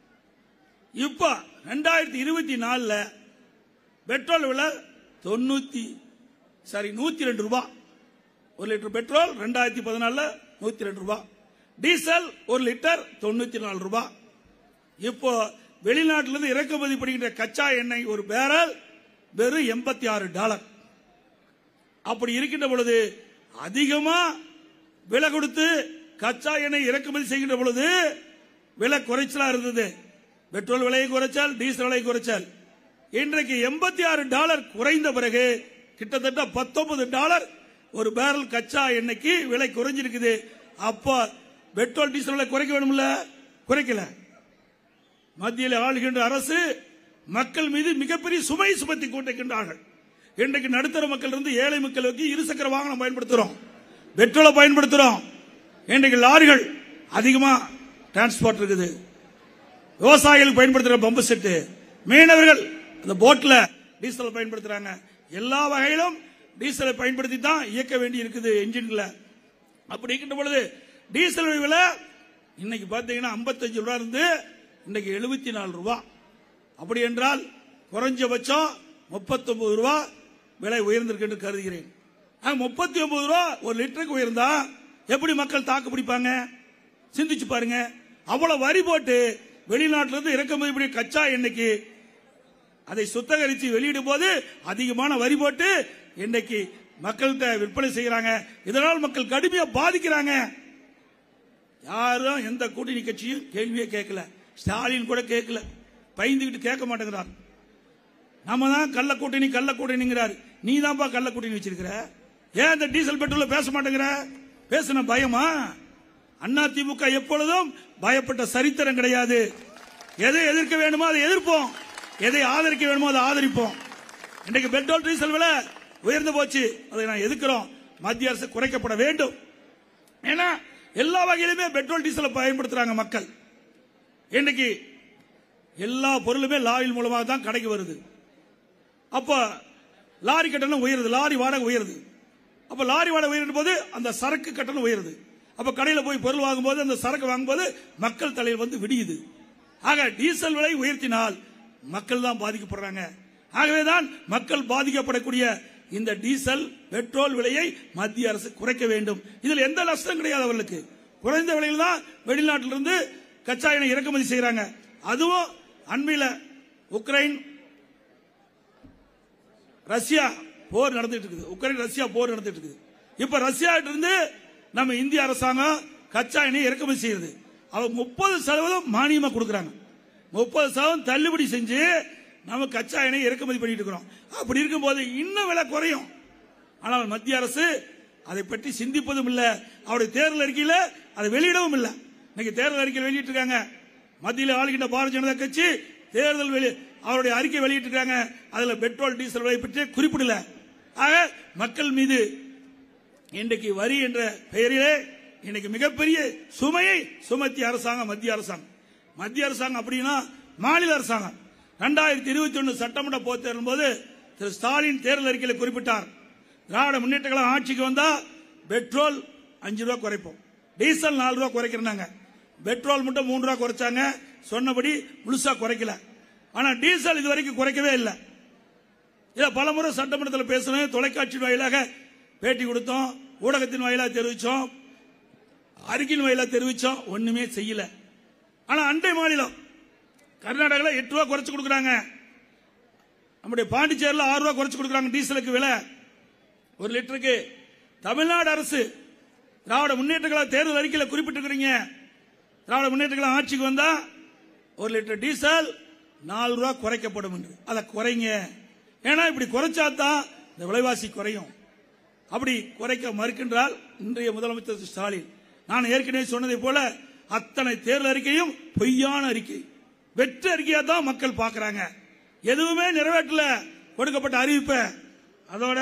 இப்ப ரெண்டாயிரத்தி இருபத்தி நாலுல பெட்ரோல் விலை தொண்ணூத்தி சாரி நூத்தி ரெண்டு ரூபாய் ஒரு லிட்டர் பெட்ரோல் ரெண்டாயிரத்தி பதினாலுல நூத்தி ரெண்டு ரூபாய் டீசல் ஒரு லிட்டர் தொண்ணூத்தி நாலு ரூபாய் இப்போ வெளிநாட்டிலிருந்து இறக்குமதி பண்ணுகின்ற கச்சா எண்ணெய் ஒரு பேரல் வெறும் எண்பத்தி ஆறு டாலர் அப்படி இருக்கின்ற பொழுது அதிகமா விலை கொடுத்து கச்சா எண்ணெய் இறக்குமதி செய்கின்ற பொழுது விலை குறைச்சலா இருந்தது பெட்ரோல் விலையை குறைச்சால் டீசல் விலையை குறைச்சால் இன்றைக்கு எண்பத்தி ஆறு டாலர் குறைந்த பிறகு கிட்டத்தட்ட பத்தொன்பது டாலர் ஒரு பேரல் கச்சா எண்ணெய்க்கு விலை குறைஞ்சிருக்குது அப்ப பெட்ரோல் டீசல் விலை குறைக்க வேணும்ல குறைக்கல மத்தியில் ஆளுகின்ற அரசு மக்கள் மீது மிகப்பெரிய சுமை சுமத்தி கொண்டிருக்கின்றார்கள் இன்றைக்கு நடுத்தர மக்கள் இருந்து ஏழை மக்களுக்கு இருசக்கர வாகனம் பயன்படுத்துறோம் பெட்ரோலை பயன்படுத்துறோம் இன்றைக்கு லாரிகள் அதிகமா டிரான்ஸ்போர்ட் இருக்குது விவசாயிகள் பயன்படுத்துற பம்பு செட்டு மீனவர்கள் அந்த போட்ல டீசல் பயன்படுத்துறாங்க எல்லா வகையிலும் டீசலை பயன்படுத்தி தான் இயக்க வேண்டி இருக்குது என்ஜின்ல அப்படி இருக்கின்ற பொழுது டீசல் விலை இன்னைக்கு பாத்தீங்கன்னா 55 ரூபாய் இருந்து இன்னைக்கு எழுபத்தி நாலு ரூபாய் அப்படி என்றால் குறைஞ்சபட்சம் 39 ரூபாய் விலை உயர்ந்திருக்கு என்று கருதுகிறேன் முப்பத்தி ஒன்பது ரூபா ஒரு லிட்டருக்கு உயர்ந்தா எப்படி மக்கள் தாக்கு பிடிப்பாங்க சிந்திச்சு பாருங்க அவ்வளவு வரி போட்டு வெளிநாட்டில இருந்து இறக்குமதி பண்ணி கச்சா எண்ணெய்க்கு அதை சுத்தகரித்து வெளியிடும் போது அதிகமான வரி போட்டு இன்னைக்கு மக்கள்கிட்ட விற்பனை செய்யறாங்க இதனால் மக்கள் கடுமையா பாதிக்கிறாங்க யாரும் எந்த கூட்டணி கட்சியும் கேள்வியே கேட்கல ஸ்டாலின் கூட கேட்கல பயந்துகிட்டு கேட்க மாட்டேங்கிறார் நம்ம தான் கள்ள கூட்டணி கள்ள கூட்டணிங்கிறார் நீ தான்ப்பா கள்ள கூட்டணி வச்சிருக்கிற ஏன் இந்த டீசல் பெட்ரோல பேச மாட்டேங்கிற பேசுன பயமா அண்ணா திமுக எப்பொழுதும் பயப்பட்ட சரித்திரம் கிடையாது எதை எதிர்க்க வேணுமோ அதை எதிர்ப்போம் எதை ஆதரிக்க வேணுமோ அதை ஆதரிப்போம் இன்றைக்கு பெட்ரோல் டீசல் விலை உயர்ந்து போச்சு அதை நான் எதிர்க்கிறோம் மத்திய அரசு குறைக்கப்பட வேண்டும் ஏன்னா எல்லா வகையிலுமே பெட்ரோல் டீசலை பயன்படுத்துறாங்க மக்கள் இன்னைக்கு எல்லா பொருளுமே லாரில் மூலமாக தான் கடைக்கு வருது அப்ப லாரி கட்டணம் உயருது லாரி வாடகை உயருது அப்ப லாரி வாடகை உயரும் போது அந்த சரக்கு கட்டணம் உயருது அப்ப கடையில போய் பொருள் வாங்கும்போது அந்த சரக்கு வாங்கும்போது மக்கள் தலையில் வந்து விடியுது ஆக டீசல் விலை உயர்த்தினால் மக்கள் தான் பாதிக்கப்படுறாங்க ஆகவேதான் மக்கள் பாதிக்கப்படக்கூடிய இந்த டீசல் பெட்ரோல் விலையை மத்திய அரசு குறைக்க வேண்டும் இதில் எந்த நஷ்டம் கிடையாது அவர்களுக்கு குறைந்த விலையில் தான் வெளிநாட்டிலிருந்து கச்சா எண்ணெய் இறக்குமதி செய்யறாங்க அதுவும் அண்மையில உக்ரைன் ரஷ்யா போர் நடந்துட்டு இருக்குது உக்ரைன் ரஷ்யா போர் நடந்துட்டு இருக்குது இப்ப ரஷ்யா இருந்து நம்ம இந்திய அரசாங்கம் கச்சா எண்ணெய் இறக்குமதி செய்யுது அவங்க முப்பது சதவீதம் மானியமா கொடுக்கறாங்க முப்பது சதவீதம் தள்ளுபடி செஞ்சு நம்ம கச்சா எண்ணெய் இறக்குமதி பண்ணிட்டு இருக்கிறோம் அப்படி இருக்கும்போது இன்னும் விலை குறையும் ஆனால் மத்திய அரசு அதை பற்றி சிந்திப்பதும் இல்ல அவருடைய தேர்தல் அறிக்கையில அதை வெளியிடவும் இல்ல இன்னைக்கு தேர்தல் அறிக்கை வெளியிட்டு இருக்காங்க மத்தியில் ஆளுகின்ற பாரதிய ஜனதா கட்சி தேர்தல் வெளி அவருடைய அறிக்கை வெளியிட்டிருக்காங்க அதுல பெட்ரோல் டீசல் விலை பற்றி குறிப்பிடல ஆக மக்கள் மீது இன்றைக்கு வரி என்ற பெயரிலே இன்னைக்கு மிகப்பெரிய சுமையை சுமத்திய அரசாங்கம் மத்திய அரசாங்கம் மத்திய அரசாங்கம் அப்படின்னா மாநில அரசாங்கம் ரெண்டாயிரத்தி இருபத்தி ஒன்னு சட்டமன்ற பொதுத் தேர்தல் போது திரு ஸ்டாலின் தேர்தல் அறிக்கையில் குறிப்பிட்டார் திராவிட முன்னேற்ற கழகம் ஆட்சிக்கு வந்தா பெட்ரோல் அஞ்சு ரூபா குறைப்போம் டீசல் நாலு ரூபா குறைக்கிறாங்க பெட்ரோல் மட்டும் மூணு ரூபா குறைச்சாங்க சொன்னபடி முழுசா குறைக்கல ஆனா டீசல் இது வரைக்கும் குறைக்கவே இல்லை இத பலமுறை சட்டமன்றத்தில் பேசணும் தொலைக்காட்சி வாயிலாக பேட்டி கொடுத்தோம் ஊடகத்தின் வாயிலாக தெரிவிச்சோம் அறிக்கையின் வாயிலாக தெரிவிச்சோம் ஒண்ணுமே செய்யல ஆனா அண்டை மாநிலம் கர்நாடகாவில் எட்டு ரூபா குறைச்சு கொடுக்குறாங்க நம்முடைய பாண்டிச்சேரியில் ஆறு ரூபா குறைச்சு கொடுக்குறாங்க டீசலுக்கு விலை ஒரு லிட்டருக்கு தமிழ்நாடு அரசு திராவிட முன்னேற்ற கழக தேர்தல் அறிக்கையில் குறிப்பிட்டிருக்கிறீங்க திராவிட முன்னேற்ற கழகம் ஆட்சிக்கு வந்தா ஒரு லிட்டர் டீசல் நாலு ரூபா குறைக்கப்படும் என்று அதை குறைங்க ஏன்னா இப்படி குறைச்சாதான் இந்த விலைவாசி குறையும் அப்படி குறைக்க மறுக்கின்றால் இன்றைய முதலமைச்சர் திரு ஸ்டாலின் நான் ஏற்கனவே சொன்னதை போல அத்தனை தேர்தல் அறிக்கையும் பொய்யான அறிக்கை வெற்று அறிக்கையா தான் மக்கள் பார்க்கறாங்க எதுவுமே நிறைவேற்றல கொடுக்கப்பட்ட அறிவிப்பை அதோட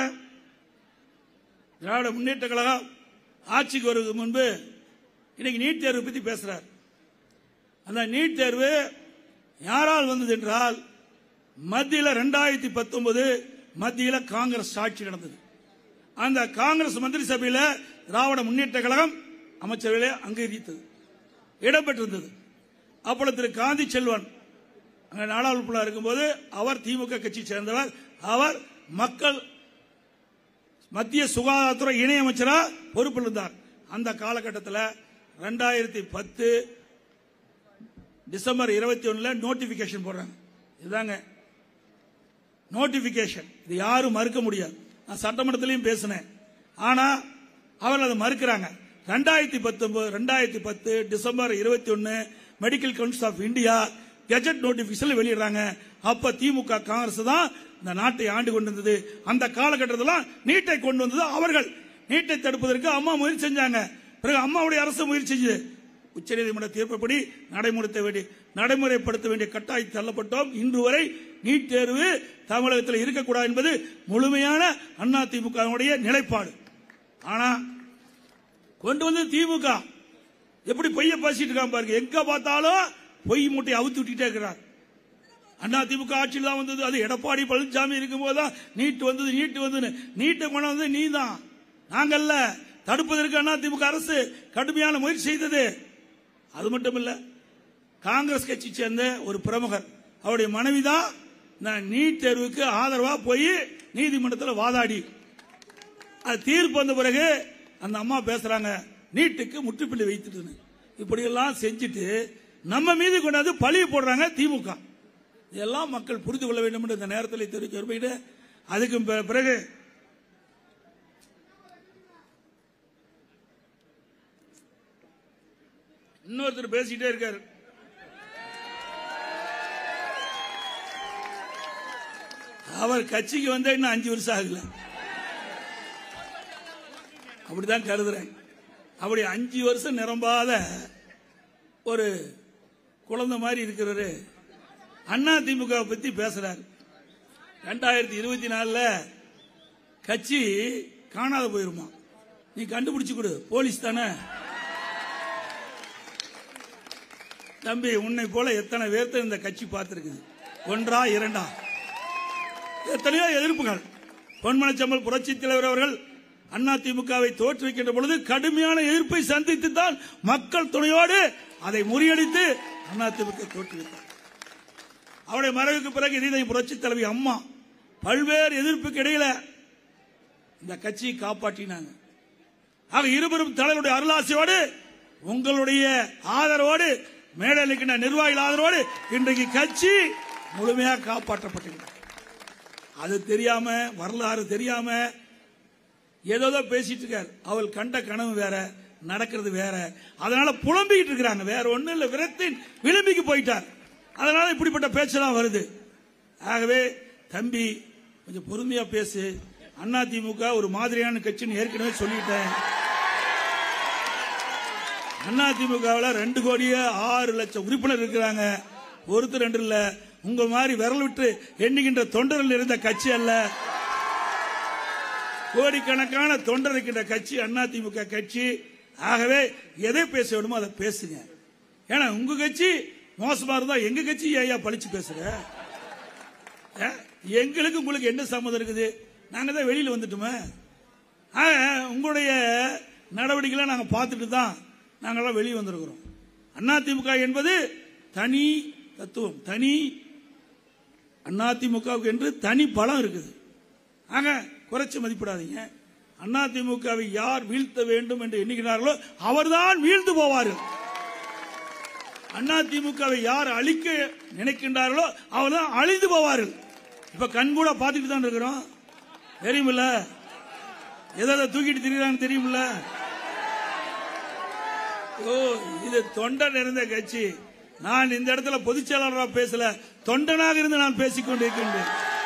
திராவிட முன்னேற்ற கழகம் ஆட்சிக்கு வருவதற்கு முன்பு இன்னைக்கு நீட் தேர்வு பத்தி பேசுறார் அந்த நீட் தேர்வு யாரால் வந்தது என்றால் மத்தியில் ரெண்டாயிரத்தி பத்தொன்பது மத்தியில் காங்கிரஸ் ஆட்சி நடந்தது அந்த காங்கிரஸ் மந்திரி சபையில் திராவிட முன்னேற்ற கழகம் அமைச்சரவையிலே அங்கீகரித்தது இடம்பெற்றிருந்தது அப்பொழுது திரு காந்தி செல்வன் அங்கே நாடாளுமன்ற இருக்கும்போது அவர் திமுக கட்சி சேர்ந்தவர் அவர் மக்கள் மத்திய சுகாதாரத்துறை இணையமைச்சராக பொறுப்பில் இருந்தார் அந்த காலகட்டத்தில் ரெண்டாயிரத்தி பத்து டிசம்பர் இருபத்தி ஒண்ணுல நோட்டிபிகேஷன் போடுறாங்க இதுதாங்க நோட்டிபிகேஷன் இது யாரும் மறுக்க முடியாது நான் சட்டமன்றத்திலையும் பேசினேன் ஆனா அவர்கள் அதை மறுக்கிறாங்க ரெண்டாயிரத்தி பத்தொன்பது ரெண்டாயிரத்தி பத்து டிசம்பர் இருபத்தி ஒன்னு medical council of India gazette notification வெளியிடுறாங்க அப்ப திமுக காங்கிரஸ் தான் இந்த நாட்டை ஆண்டு கொண்டிருந்தது அந்த காலகட்டத்தில் நீட்டை கொண்டு வந்தது அவர்கள் நீட்டை தடுப்பதற்கு அம்மா முயற்சி செஞ்சாங்க பிறகு அம்மாவுடைய அரசு முயற்சி செஞ்சது உச்சநீதிமன்ற தீர்ப்புப்படி நடைமுறைத்த வேண்டிய நடைமுறைப்படுத்த வேண்டிய கட்டாயம் தள்ளப்பட்டோம் இன்று வரை நீட் தேர்வு தமிழகத்தில் இருக்கக்கூடாது என்பது முழுமையான அண்ணா திமுக நிலைப்பாடு ஆனா கொண்டு வந்து திமுக எப்படி பொய்ய பேசிட்டு இருக்கான் பாருங்க எங்க பார்த்தாலும் பொய் மூட்டையை அவுத்து விட்டுட்டே இருக்கிறார் அண்ணா திமுக ஆட்சியில் தான் வந்தது அது எடப்பாடி பழனிசாமி இருக்கும்போது தான் நீட் வந்தது நீட் வந்தது நீட்டை கொண்டு வந்தது நீ தான் நாங்கல்ல தடுப்பதற்கு அண்ணா திமுக அரசு கடுமையான முயற்சி செய்தது அது மட்டும் இல்ல காங்கிரஸ் கட்சி சேர்ந்த ஒரு பிரமுகர் அவருடைய மனைவி தான் இந்த நீட் தேர்வுக்கு ஆதரவா போய் நீதிமன்றத்தில் வாதாடி அது தீர்ப்பு வந்த பிறகு அந்த அம்மா பேசுறாங்க நீட்டுக்கு முற்றுப்புள்ளி வைத்துட்டு இப்படி எல்லாம் செஞ்சுட்டு நம்ம மீது கொண்டாந்து பழிய போடுறாங்க திமுக இதெல்லாம் மக்கள் புரிந்து கொள்ள வேண்டும் என்று இந்த நேரத்தில் தெரிவிக்க விரும்புகிறேன் அதுக்கு பி- பிறகு இன்னொருத்தர் பேசிட்டே இருக்காரு அவர் கட்சிக்கு வந்தா இன்னும் அஞ்சு வருஷம் ஆகல அப்படிதான் கருதுறேன் அப்படி அஞ்சு வருஷம் நிரம்பாத ஒரு குழந்தை மாதிரி இருக்கிறவரு அண்ணா திமுக பத்தி பேசுறாரு ரெண்டாயிரத்தி இருபத்தி நாலுல கட்சி காணாத போயிருமா நீ கண்டுபிடிச்சு கொடு போலீஸ் தானே தம்பி உன்னை போல எத்தனை பேர்த்த இந்த கட்சி பார்த்திருக்குது ஒன்றா இரண்டா எத்தனையோ எதிர்ப்புகள் பொன்மனச்சம்பல் புரட்சி தலைவர் அவர்கள் அண்ணா திமுகவை தோற்றுவிக்கின்ற பொழுது கடுமையான எதிர்ப்பை சந்தித்து தான் மக்கள் துணையோடு அதை முறியடித்து அண்ணா திமுக தோற்றுவித்தார் அவருடைய மறைவுக்கு பிறகு இதனை புரட்சி தலைவி அம்மா பல்வேறு எதிர்ப்புக்கு இடையில இந்த கட்சியை காப்பாற்றினாங்க ஆக இருவரும் தலைவருடைய அருளாசியோடு உங்களுடைய ஆதரவோடு மேடையில் இருக்கின்ற நிர்வாகிகள் ஆதரவோடு இன்றைக்கு கட்சி முழுமையாக காப்பாற்றப்பட்டிருக்கிறது அது தெரியாம வரலாறு தெரியாம ஏதோ பேசிட்டு இருக்காரு அவள் கண்ட கனவு வேற நடக்கிறது வேற அதனால புலம்பிக்கிட்டு இருக்கிறாங்க வேற ஒண்ணும் இல்ல விரத்தின் விளிம்பிக்கு போயிட்டார் அதனால இப்படிப்பட்ட பேச்செல்லாம் வருது ஆகவே தம்பி கொஞ்சம் பொறுமையா பேசு அண்ணா திமுக ஒரு மாதிரியான கட்சின்னு ஏற்கனவே சொல்லிட்டேன் அண்ணா திமுகவில் ரெண்டு கோடியே ஆறு லட்சம் உறுப்பினர் இருக்கிறாங்க ஒருத்தர் ரெண்டு இல்ல உங்க மாதிரி விரல் விட்டு எண்ணுகின்ற தொண்டர்கள் இருந்த கட்சி அல்ல கோடிக்கணக்கான தொண்டர் இருக்கின்ற கட்சி அண்ணா திமுக கட்சி ஆகவே எதை பேச வேணுமோ அதை பேசுங்க ஏன்னா உங்க கட்சி மோசமா இருந்தா எங்க கட்சி ஐயா பழிச்சு பேசுற ஏ? எங்களுக்கு உங்களுக்கு என்ன சம்மதம் இருக்குது நாங்க தான் வெளியில வந்துட்டோமே ஆக, உங்களுடைய நடவடிக்கைகளை நாங்க பார்த்துட்டு தான் நாங்கெல்லாம் வெளியே வந்திருக்கிறோம் அதிமுக என்பது தனி தத்துவம் தனி அதிமுகவுக்கு என்று தனி பலம் இருக்குது ஆக குறைச்சு மதிப்பிடாதீங்க அதிமுகவை யார் வீழ்த்த வேண்டும் என்று எண்ணுகிறார்களோ அவர்தான் வீழ்ந்து போவார்கள் அதிமுகவை யார் அழிக்க நினைக்கின்றார்களோ அவர்தான் அழிந்து போவார்கள் இப்ப கண் கூட பார்த்துட்டு தான் இருக்கிறோம் தெரியுமில்ல எதை எதை தூக்கிட்டு திரிகிறான்னு தெரியுமில்ல ஓ இது தொண்டன் இருந்த கட்சி நான் இந்த இடத்துல பொதுச் செயலாளராக பேசல தொண்டனாக இருந்து நான் பேசிக் கொண்டிருக்கின்றேன்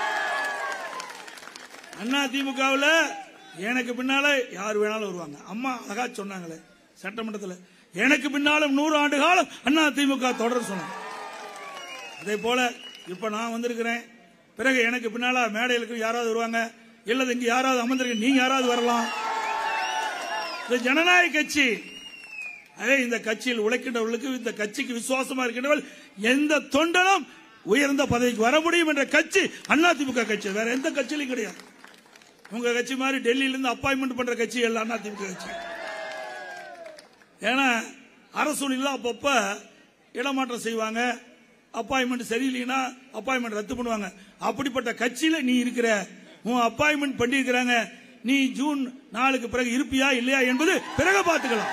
அண்ணா திமுகவில் எனக்கு பின்னால யார் வேணாலும் வருவாங்க அம்மா அழகா சொன்னாங்களே சட்டமன்றத்தில் எனக்கு பின்னாலும் நூறு ஆண்டு காலம் அண்ணா திமுக தொடர் சொன்னாங்க அதே போல இப்ப நான் வந்திருக்கிறேன் பிறகு எனக்கு பின்னால மேடையில் இருக்கிற யாராவது வருவாங்க இல்லது இங்க யாராவது அமர்ந்திருக்க நீங்க யாராவது வரலாம் இது ஜனநாயக கட்சி அதே இந்த கட்சியில் உழைக்கின்றவர்களுக்கு இந்த கட்சிக்கு விசுவாசமா இருக்கின்றவர்கள் எந்த தொண்டனும் உயர்ந்த பதவிக்கு வர முடியும் என்ற கட்சி அதிமுக கட்சி வேற எந்த கட்சியிலும் கிடையாது உங்க கட்சி மாதிரி டெல்லியில இருந்து அப்பாயின்மெண்ட் பண்ற கட்சி எல்லாம் அதிமுக கட்சி ஏன்னா அரசூழில அப்பப்ப இடமாற்றம் செய்வாங்க அப்பாயின்மெண்ட் சரியில்லைன்னா அப்பாயின்மெண்ட் ரத்து பண்ணுவாங்க அப்படிப்பட்ட கட்சியில நீ இருக்கிற உன் அப்பாயின்மெண்ட் பண்ணியிருக்கிறாங்க நீ ஜூன் நாளுக்கு பிறகு இருப்பியா இல்லையா என்பது பிறகு பார்த்துக்கலாம்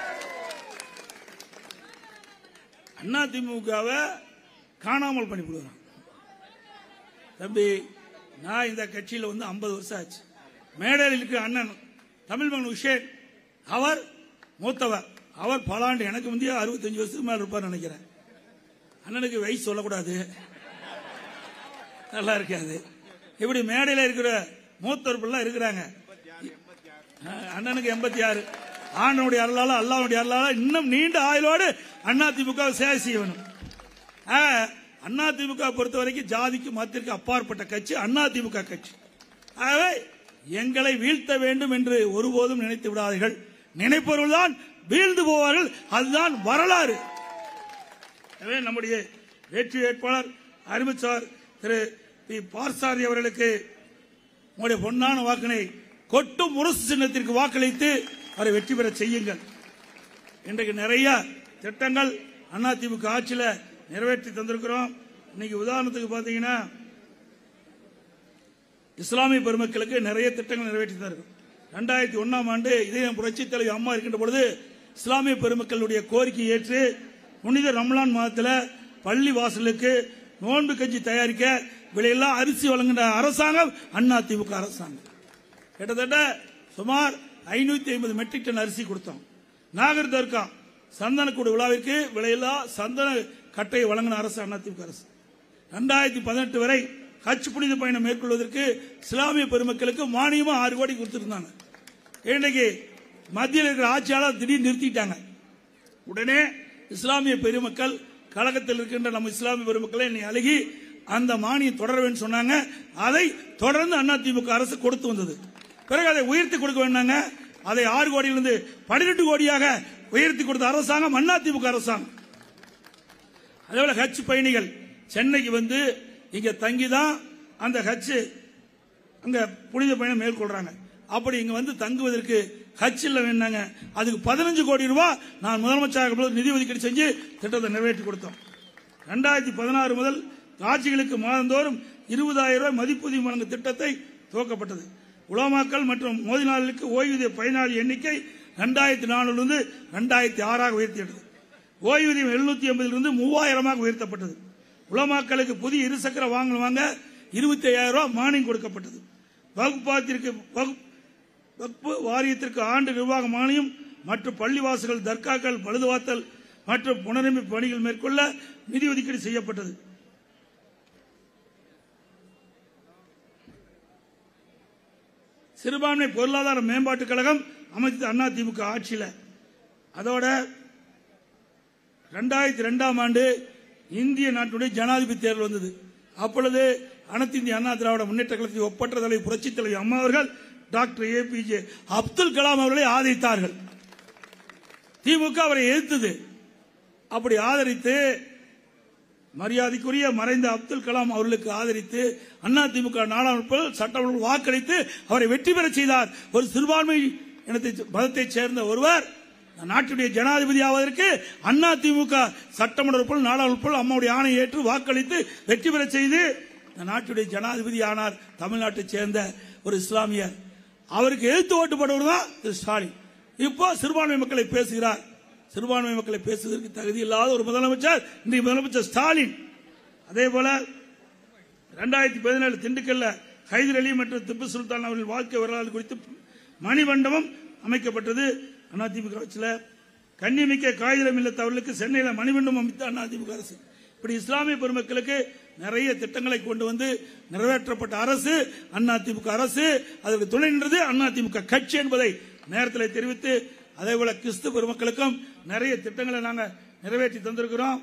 அண்ணா திமுகவை காணாமல் பண்ணிவிடுவாங்க தம்பி நான் இந்த கட்சியில் வந்து 50 வருஷம் ஆச்சு மேடையில் இருக்கிற அண்ணன் தமிழ்மகன் உஷேன் அவர் மூத்தவர் அவர் பல ஆண்டு எனக்கு முந்தைய அறுபத்தஞ்சு வருஷத்துக்கு மேல இருப்பார் நினைக்கிறேன் அண்ணனுக்கு வயசு சொல்லக்கூடாது நல்லா இருக்காது இப்படி மேடையில் இருக்கிற மூத்தவர் பிள்ளை இருக்கிறாங்க அஹ், அண்ணனுக்கு எண்பத்தி ஆறு ஆண்டனுடைய அருளால அல்லாவுடைய அருளால இன்னும் நீண்ட ஆயுளோடு அண்ணா திமுக சேவை செய்யணும் அண்ணா திமுக பொறுத்த வரைக்கும் ஜாதிக்கு மத்திற்கு அப்பாற்பட்ட கட்சி அண்ணா திமுக கட்சி ஆகவே எங்களை வீழ்த்த வேண்டும் என்று ஒருபோதும் நினைத்து விடாதீர்கள் நினைப்பவர்கள்தான் வீழ்ந்து போவார்கள் அதுதான் வரலாறு எனவே நம்முடைய வெற்றி வேட்பாளர் அறிவிச்சார் திரு பி பார்சாரி அவர்களுக்கு உங்களுடைய பொன்னான வாக்கினை கொட்டும் முரசு சின்னத்திற்கு வாக்களித்து அவரை வெற்றி பெற செய்யுங்கள் இன்றைக்கு நிறைய திட்டங்கள் அதிமுக ஆட்சியில் நிறைவேற்றி தந்திருக்கிறோம் இன்னைக்கு உதாரணத்துக்கு பாத்தீங்கன்னா இஸ்லாமிய பெருமக்களுக்கு நிறைய திட்டங்கள் நிறைவேற்றி தந்திருக்கிறோம் ரெண்டாயிரத்தி ஒன்னாம் ஆண்டு இதே புரட்சி தலைவி அம்மா இருக்கின்ற பொழுது இஸ்லாமிய பெருமக்களுடைய கோரிக்கை ஏற்று புனித ரம்லான் மாதத்தில் பள்ளி வாசலுக்கு நோன்பு கஞ்சி தயாரிக்க விலையெல்லாம் அரிசி வழங்குகின்ற அரசாங்கம் அண்ணா திமுக அரசாங்கம் கிட்டத்தட்ட சுமார் ஐநூத்தி ஐம்பது மெட்ரிக் டன் அரிசி கொடுத்தோம் நாகர் தர்கா சந்தனக்கூட விழாவிற்கு விலையில்லா சந்தன கட்டையை வழங்கின அரசு அதிமுக அரசு ரெண்டாயிரத்தி பதினெட்டு வரை ஹஜ் புனித பயணம் மேற்கொள்வதற்கு இஸ்லாமிய பெருமக்களுக்கு மானியமா ஆறு கோடி கொடுத்திருந்தாங்க இன்னைக்கு மத்தியில் இருக்கிற ஆட்சியாளர் திடீர்னு நிறுத்திட்டாங்க உடனே இஸ்லாமிய பெருமக்கள் கழகத்தில் இருக்கின்ற நம்ம இஸ்லாமிய பெருமக்களை என்னை அழுகி அந்த மானியம் தொடர வேண்டும் சொன்னாங்க அதை தொடர்ந்து அதிமுக அரசு கொடுத்து வந்தது பிறகு அதை உயர்த்தி கொடுக்க வேண்டாங்க அதை ஆறு கோடியிலிருந்து பன்னிரெண்டு கோடியாக உயர்த்தி கொடுத்த அரசாங்கம் அதிமுக அரசாங்கம் அதேபோல ஹஜ் பயணிகள் சென்னைக்கு வந்து இங்க தங்கிதான் அந்த ஹஜ் அங்க புனித பயணம் மேற்கொள்றாங்க அப்படி இங்க வந்து தங்குவதற்கு ஹஜ் இல்ல வேணாங்க அதுக்கு பதினஞ்சு கோடி ரூபாய் நான் முதலமைச்சராக இருக்கும்போது நிதி ஒதுக்கீடு செஞ்சு திட்டத்தை நிறைவேற்றி கொடுத்தோம் ரெண்டாயிரத்தி பதினாறு முதல் காட்சிகளுக்கு மாதந்தோறும் இருபதாயிரம் ரூபாய் மதிப்பூதியம் வழங்கும் திட்டத்தை துவக்கப்பட்டது உலமாக்கல் மற்றும் மோதினாளுக்கு ஓய்வூதிய பயனாளி எண்ணிக்கை ரெண்டாயிரத்தி நானூறிலிருந்து ரெண்டாயிரத்தி ஆறாக உயர்த்தியது ஓய்வூதியம் எழுநூத்தி எண்பதிலிருந்து மூவாயிரமாக உயர்த்தப்பட்டது உலமாக்களுக்கு புதிய இருசக்கர வாங்கல் வாங்க இருபத்தி ஐயாயிரம் ரூபாய் மானியம் கொடுக்கப்பட்டது வகுப்பாத்திற்கு வகுப்பு வக்பு வாரியத்திற்கு ஆண்டு நிர்வாக மானியம் மற்றும் பள்ளிவாசல்கள் தர்காக்கள் பழுதுவாத்தல் மற்றும் புனரமைப்பு பணிகள் மேற்கொள்ள நிதி ஒதுக்கீடு செய்யப்பட்டது சிறுபான்மை பொருளாதார மேம்பாட்டுக் கழகம் அமைச்சது அண்ணா திமுக ஆட்சியில் அதோட ரெண்டாயிரத்தி ரெண்டாம் ஆண்டு இந்திய நாட்டுடைய ஜனாதிபதி தேர்தல் வந்தது அப்பொழுது அனைத்து இந்திய அண்ணா திராவிட முன்னேற்ற கழகத்தின் ஒப்பற்ற தலைவர் புரட்சித் தலைவர் அம்மா அவர்கள் doctor A P J Abdul Kalam அவர்களை ஆதரித்தார்கள் திமுக அவரை எதிர்த்தது அப்படி ஆதரித்து மரியாதைக்குரிய மறைந்த அப்துல் கலாம் அவர்களுக்கு ஆதரித்து அண்ணா திமுக நாடாளுமன்ற சட்டமன்ற வாக்களித்து அவரை வெற்றி பெற செய்தார் ஒரு சிறுபான்மை இனத்தை மதத்தைச் சேர்ந்த ஒருவர் நாட்டுடைய ஜனாதிபதி ஆவதற்கு அண்ணா திமுக சட்டமன்ற உறுப்பினர் நாடாளுமன்ற அம்மாவுடைய ஆணை ஏற்று வாக்களித்து வெற்றி பெற செய்து இந்த நாட்டுடைய ஜனாதிபதி ஆனார் தமிழ்நாட்டைச் சேர்ந்த ஒரு இஸ்லாமியர் அவருக்கு எதிர்த்து ஓட்டு போட்டவர் தான் திரு ஸ்டாலின் இப்போ சிறுபான்மை மக்களை பேசுகிறார் சிறுபான்மை மக்களை பேசுவதற்கு தகுதி இல்லாத ஒரு முதலமைச்சர் இன்றைய முதலமைச்சர் ஸ்டாலின் அதே போல ரெண்டாயிரத்தி பதினேழு திண்டுக்கல்ல ஹைதர் அலி மற்றும் திப்பு சுல்தான் அவர்கள் வாழ்க்கை வரலாறு குறித்து மணிமண்டபம் அமைக்கப்பட்டது அதிமுக ஆட்சியில் கண்ணியமிக்க காகிதம் இல்லத்தவர்களுக்கு சென்னையில் மணிமண்டபம் அமைத்த அதிமுக அரசு இப்படி இஸ்லாமிய பெருமக்களுக்கு நிறைய திட்டங்களை கொண்டு வந்து நிறைவேற்றப்பட்ட அரசு அதிமுக அரசு அதற்கு துணை நின்றது அதிமுக கட்சி என்பதை நேரத்தில் தெரிவித்து அதே போல கிறிஸ்து பெருமக்களுக்கும் நிறைய திட்டங்களை நாங்கள் நிறைவேற்றி தந்திருக்கிறோம்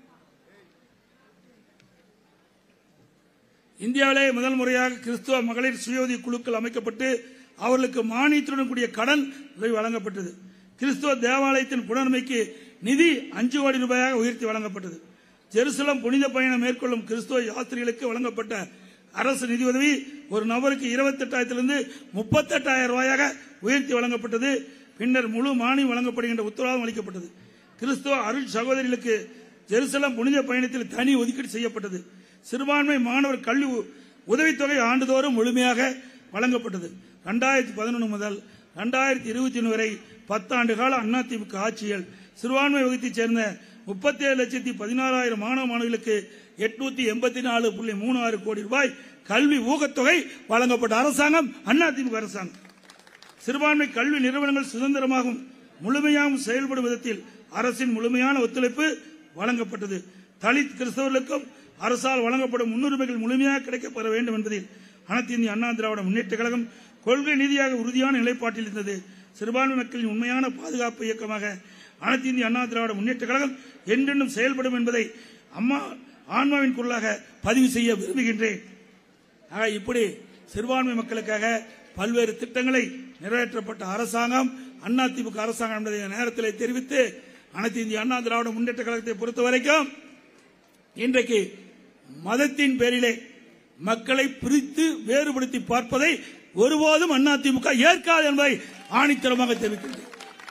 இந்தியாவிலே முதல் முறையாக கிறிஸ்துவ மகளிர் சுயோதி குழுக்கள் அமைக்கப்பட்டு அவர்களுக்கு மானியத்துடன் கூடிய கடன் உதவி வழங்கப்பட்டது கிறிஸ்துவ தேவாலயத்தின் புனர்மைக்கு நிதி அஞ்சு கோடி ரூபாயாக உயர்த்தி வழங்கப்பட்டது ஜெருசலம் புனித பயணம் மேற்கொள்ளும் கிறிஸ்துவ யாத்திரிகளுக்கு வழங்கப்பட்ட அரசு நிதியுதவி ஒரு நபருக்கு இருபத்தெட்டாயிரத்திலிருந்து முப்பத்தெட்டாயிரம் ரூபாயாக உயர்த்தி வழங்கப்பட்டது பின்னர் முழு மானியம் வழங்கப்படுகின்ற உத்தரவாதம் அளிக்கப்பட்டது கிறிஸ்துவ அருள் சகோதரிகளுக்கு ஜெருசலம் புனித பயணத்தில் தனி ஒதுக்கீடு செய்யப்பட்டது சிறுபான்மை மாணவர் கல்வி உ- உதவித்தொகை ஆண்டுதோறும் முழுமையாக வழங்கப்பட்டது ரெண்டாயிரத்தி பதினொன்று முதல் ரெண்டாயிரத்தி இருபத்தி ஒன்று வரை பத்தாண்டு கால அதிமுக ஆட்சியில் சிறுபான்மை வகுத்தைச் சேர்ந்த முப்பத்தி ஏழு லட்சத்தி பதினாறாயிரம் மாணவ மாணவிகளுக்கு எட்நூத்தி எண்பத்தி நாலு புள்ளி மூணு ஆறு கோடி ரூபாய் கல்வி ஊக்கத்தொகை வழங்கப்பட்ட அரசாங்கம் அதிமுக அரசாங்கம் சிறுபான்மை கல்வி நிறுவனங்கள் சுதந்திரமாகவும் முழுமையாகவும் செயல்படும் விதத்தில் அரசின் முழுமையான ஒத்துழைப்பு வழங்கப்பட்டது தலித் கிறிஸ்தவர்களுக்கும் அரசால் வழங்கப்படும் முன்னுரிமைகள் முழுமையாக கிடைக்கப்பெற வேண்டும் என்பதில் அனைத்து இந்திய அண்ணா திராவிட முன்னேற்ற கழகம் கொள்கை ரீதியாக உறுதியான நிலைப்பாட்டில் இருந்தது சிறுபான்மை மக்களின் உண்மையான பாதுகாப்பு இயக்கமாக அனைத்து இந்திய அண்ணா திராவிட முன்னேற்ற கழகம் என்றென்றும் செயல்படும் என்பதை அம்மா ஆன்மாவின் குரலாக பதிவு செய்ய விரும்புகின்றேன் ஆக இப்படி சிறுபான்மை மக்களுக்காக பல்வேறு திட்டங்களை நிறைவேற்றப்பட்ட அரசாங்கம் அதிமுக அரசாங்கம் என்பதை இந்த நேரத்தில் தெரிவித்து அனைத்து இந்திய அண்ணா திராவிட முன்னேற்ற கழகத்தை பொறுத்த வரைக்கும் இன்றைக்கு மதத்தின் பேரிலே மக்களை பிரித்து வேறுபடுத்தி பார்ப்பதை ஒருபோதும் அதிமுக ஏற்காது என்பதை ஆணித்தரமாக தெரிவிக்கின்றேன்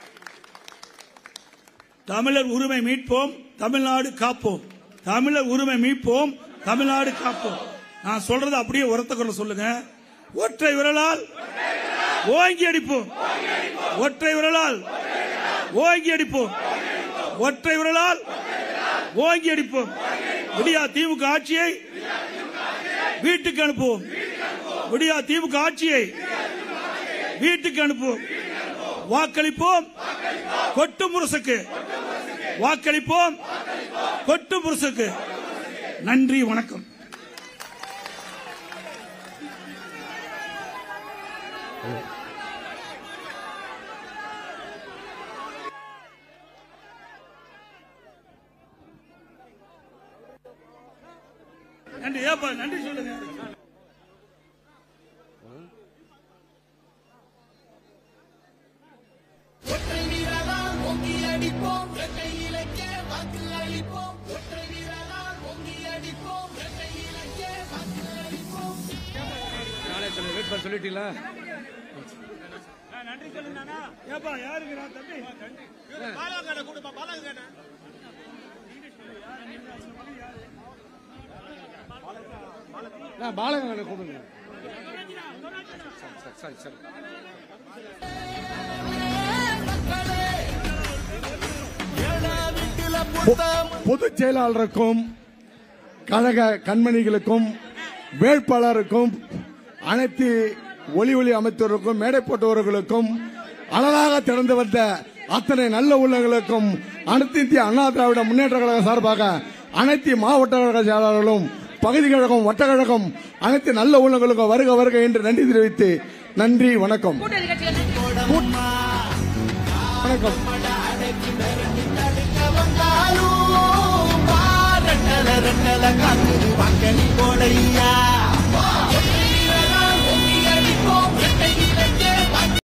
தமிழர் உரிமை மீட்போம் தமிழ்நாடு காப்போம் தமிழர் உரிமை மீட்போம் தமிழ்நாடு காப்போம் நான் சொல்றது அப்படியே உரத்த குரல் சொல்லுங்க ஒற்றை விரலால் ஓங்கி அடிப்போம் ஒற்றை விரலால் ஓங்கி அடிப்போம் ஒற்றை விரலால் ஓங்கி அடிப்போம் விடியா திமுக ஆட்சியை வீட்டுக்கு அனுப்புவோம் விடியா திமுக ஆட்சியை வீட்டுக்கு அனுப்புவோம் வாக்களிப்போம் கொட்டு முரசுக்கு வாக்களிப்போம் கொட்டு முரசுக்கு நன்றி வணக்கம் நன்றி ஏப்பா நன்றி சொல்லுங்க ஒற்றை வீரரால் ஓங்கி அடிப்போம் இரட்டை இலக்க வாக்கு அளிப்போம் ஒற்றை வீரரால் ஓங்கி அடிப்போம் இரட்டை இலக்க வாக்கு அளிப்போம் நானே சொல்லு வெயிட் பண்ண சொல்லிட்டீங்களா நன்றி சொல்லுங்க ஏப்பா யாருக்கு நான் தம்பி பாலாங்கண்ண கூடுப்பா பாலாங்கண்ண நான் பாலகங்களை கூப்பிடுங்க சரி சரி பொதுச் செயலாளருக்கும் கழக கண்மணிகளுக்கும் வேட்பாளருக்கும் அனைத்து ஒளி ஒளி அமைத்தவருக்கும் மேடை போட்டவர்களுக்கும் அழகாக திறந்து வந்த அத்தனை நல்ல உள்ளங்களுக்கும் அனைத்து இந்திய அண்ணா திராவிட முன்னேற்ற கழக சார்பாக அனைத்து மாவட்ட கழக செயலாளர்களும் பகுதி கழகம் வட்ட கழகம் அனைத்து நல்ல உள்ளங்களுக்கும் வருக வருக என்று நன்றி தெரிவித்து நன்றி வணக்கம் வணக்கம் வந்தாலும் பாரட்டல ரெட்டல காத்து வாக்களி போடையா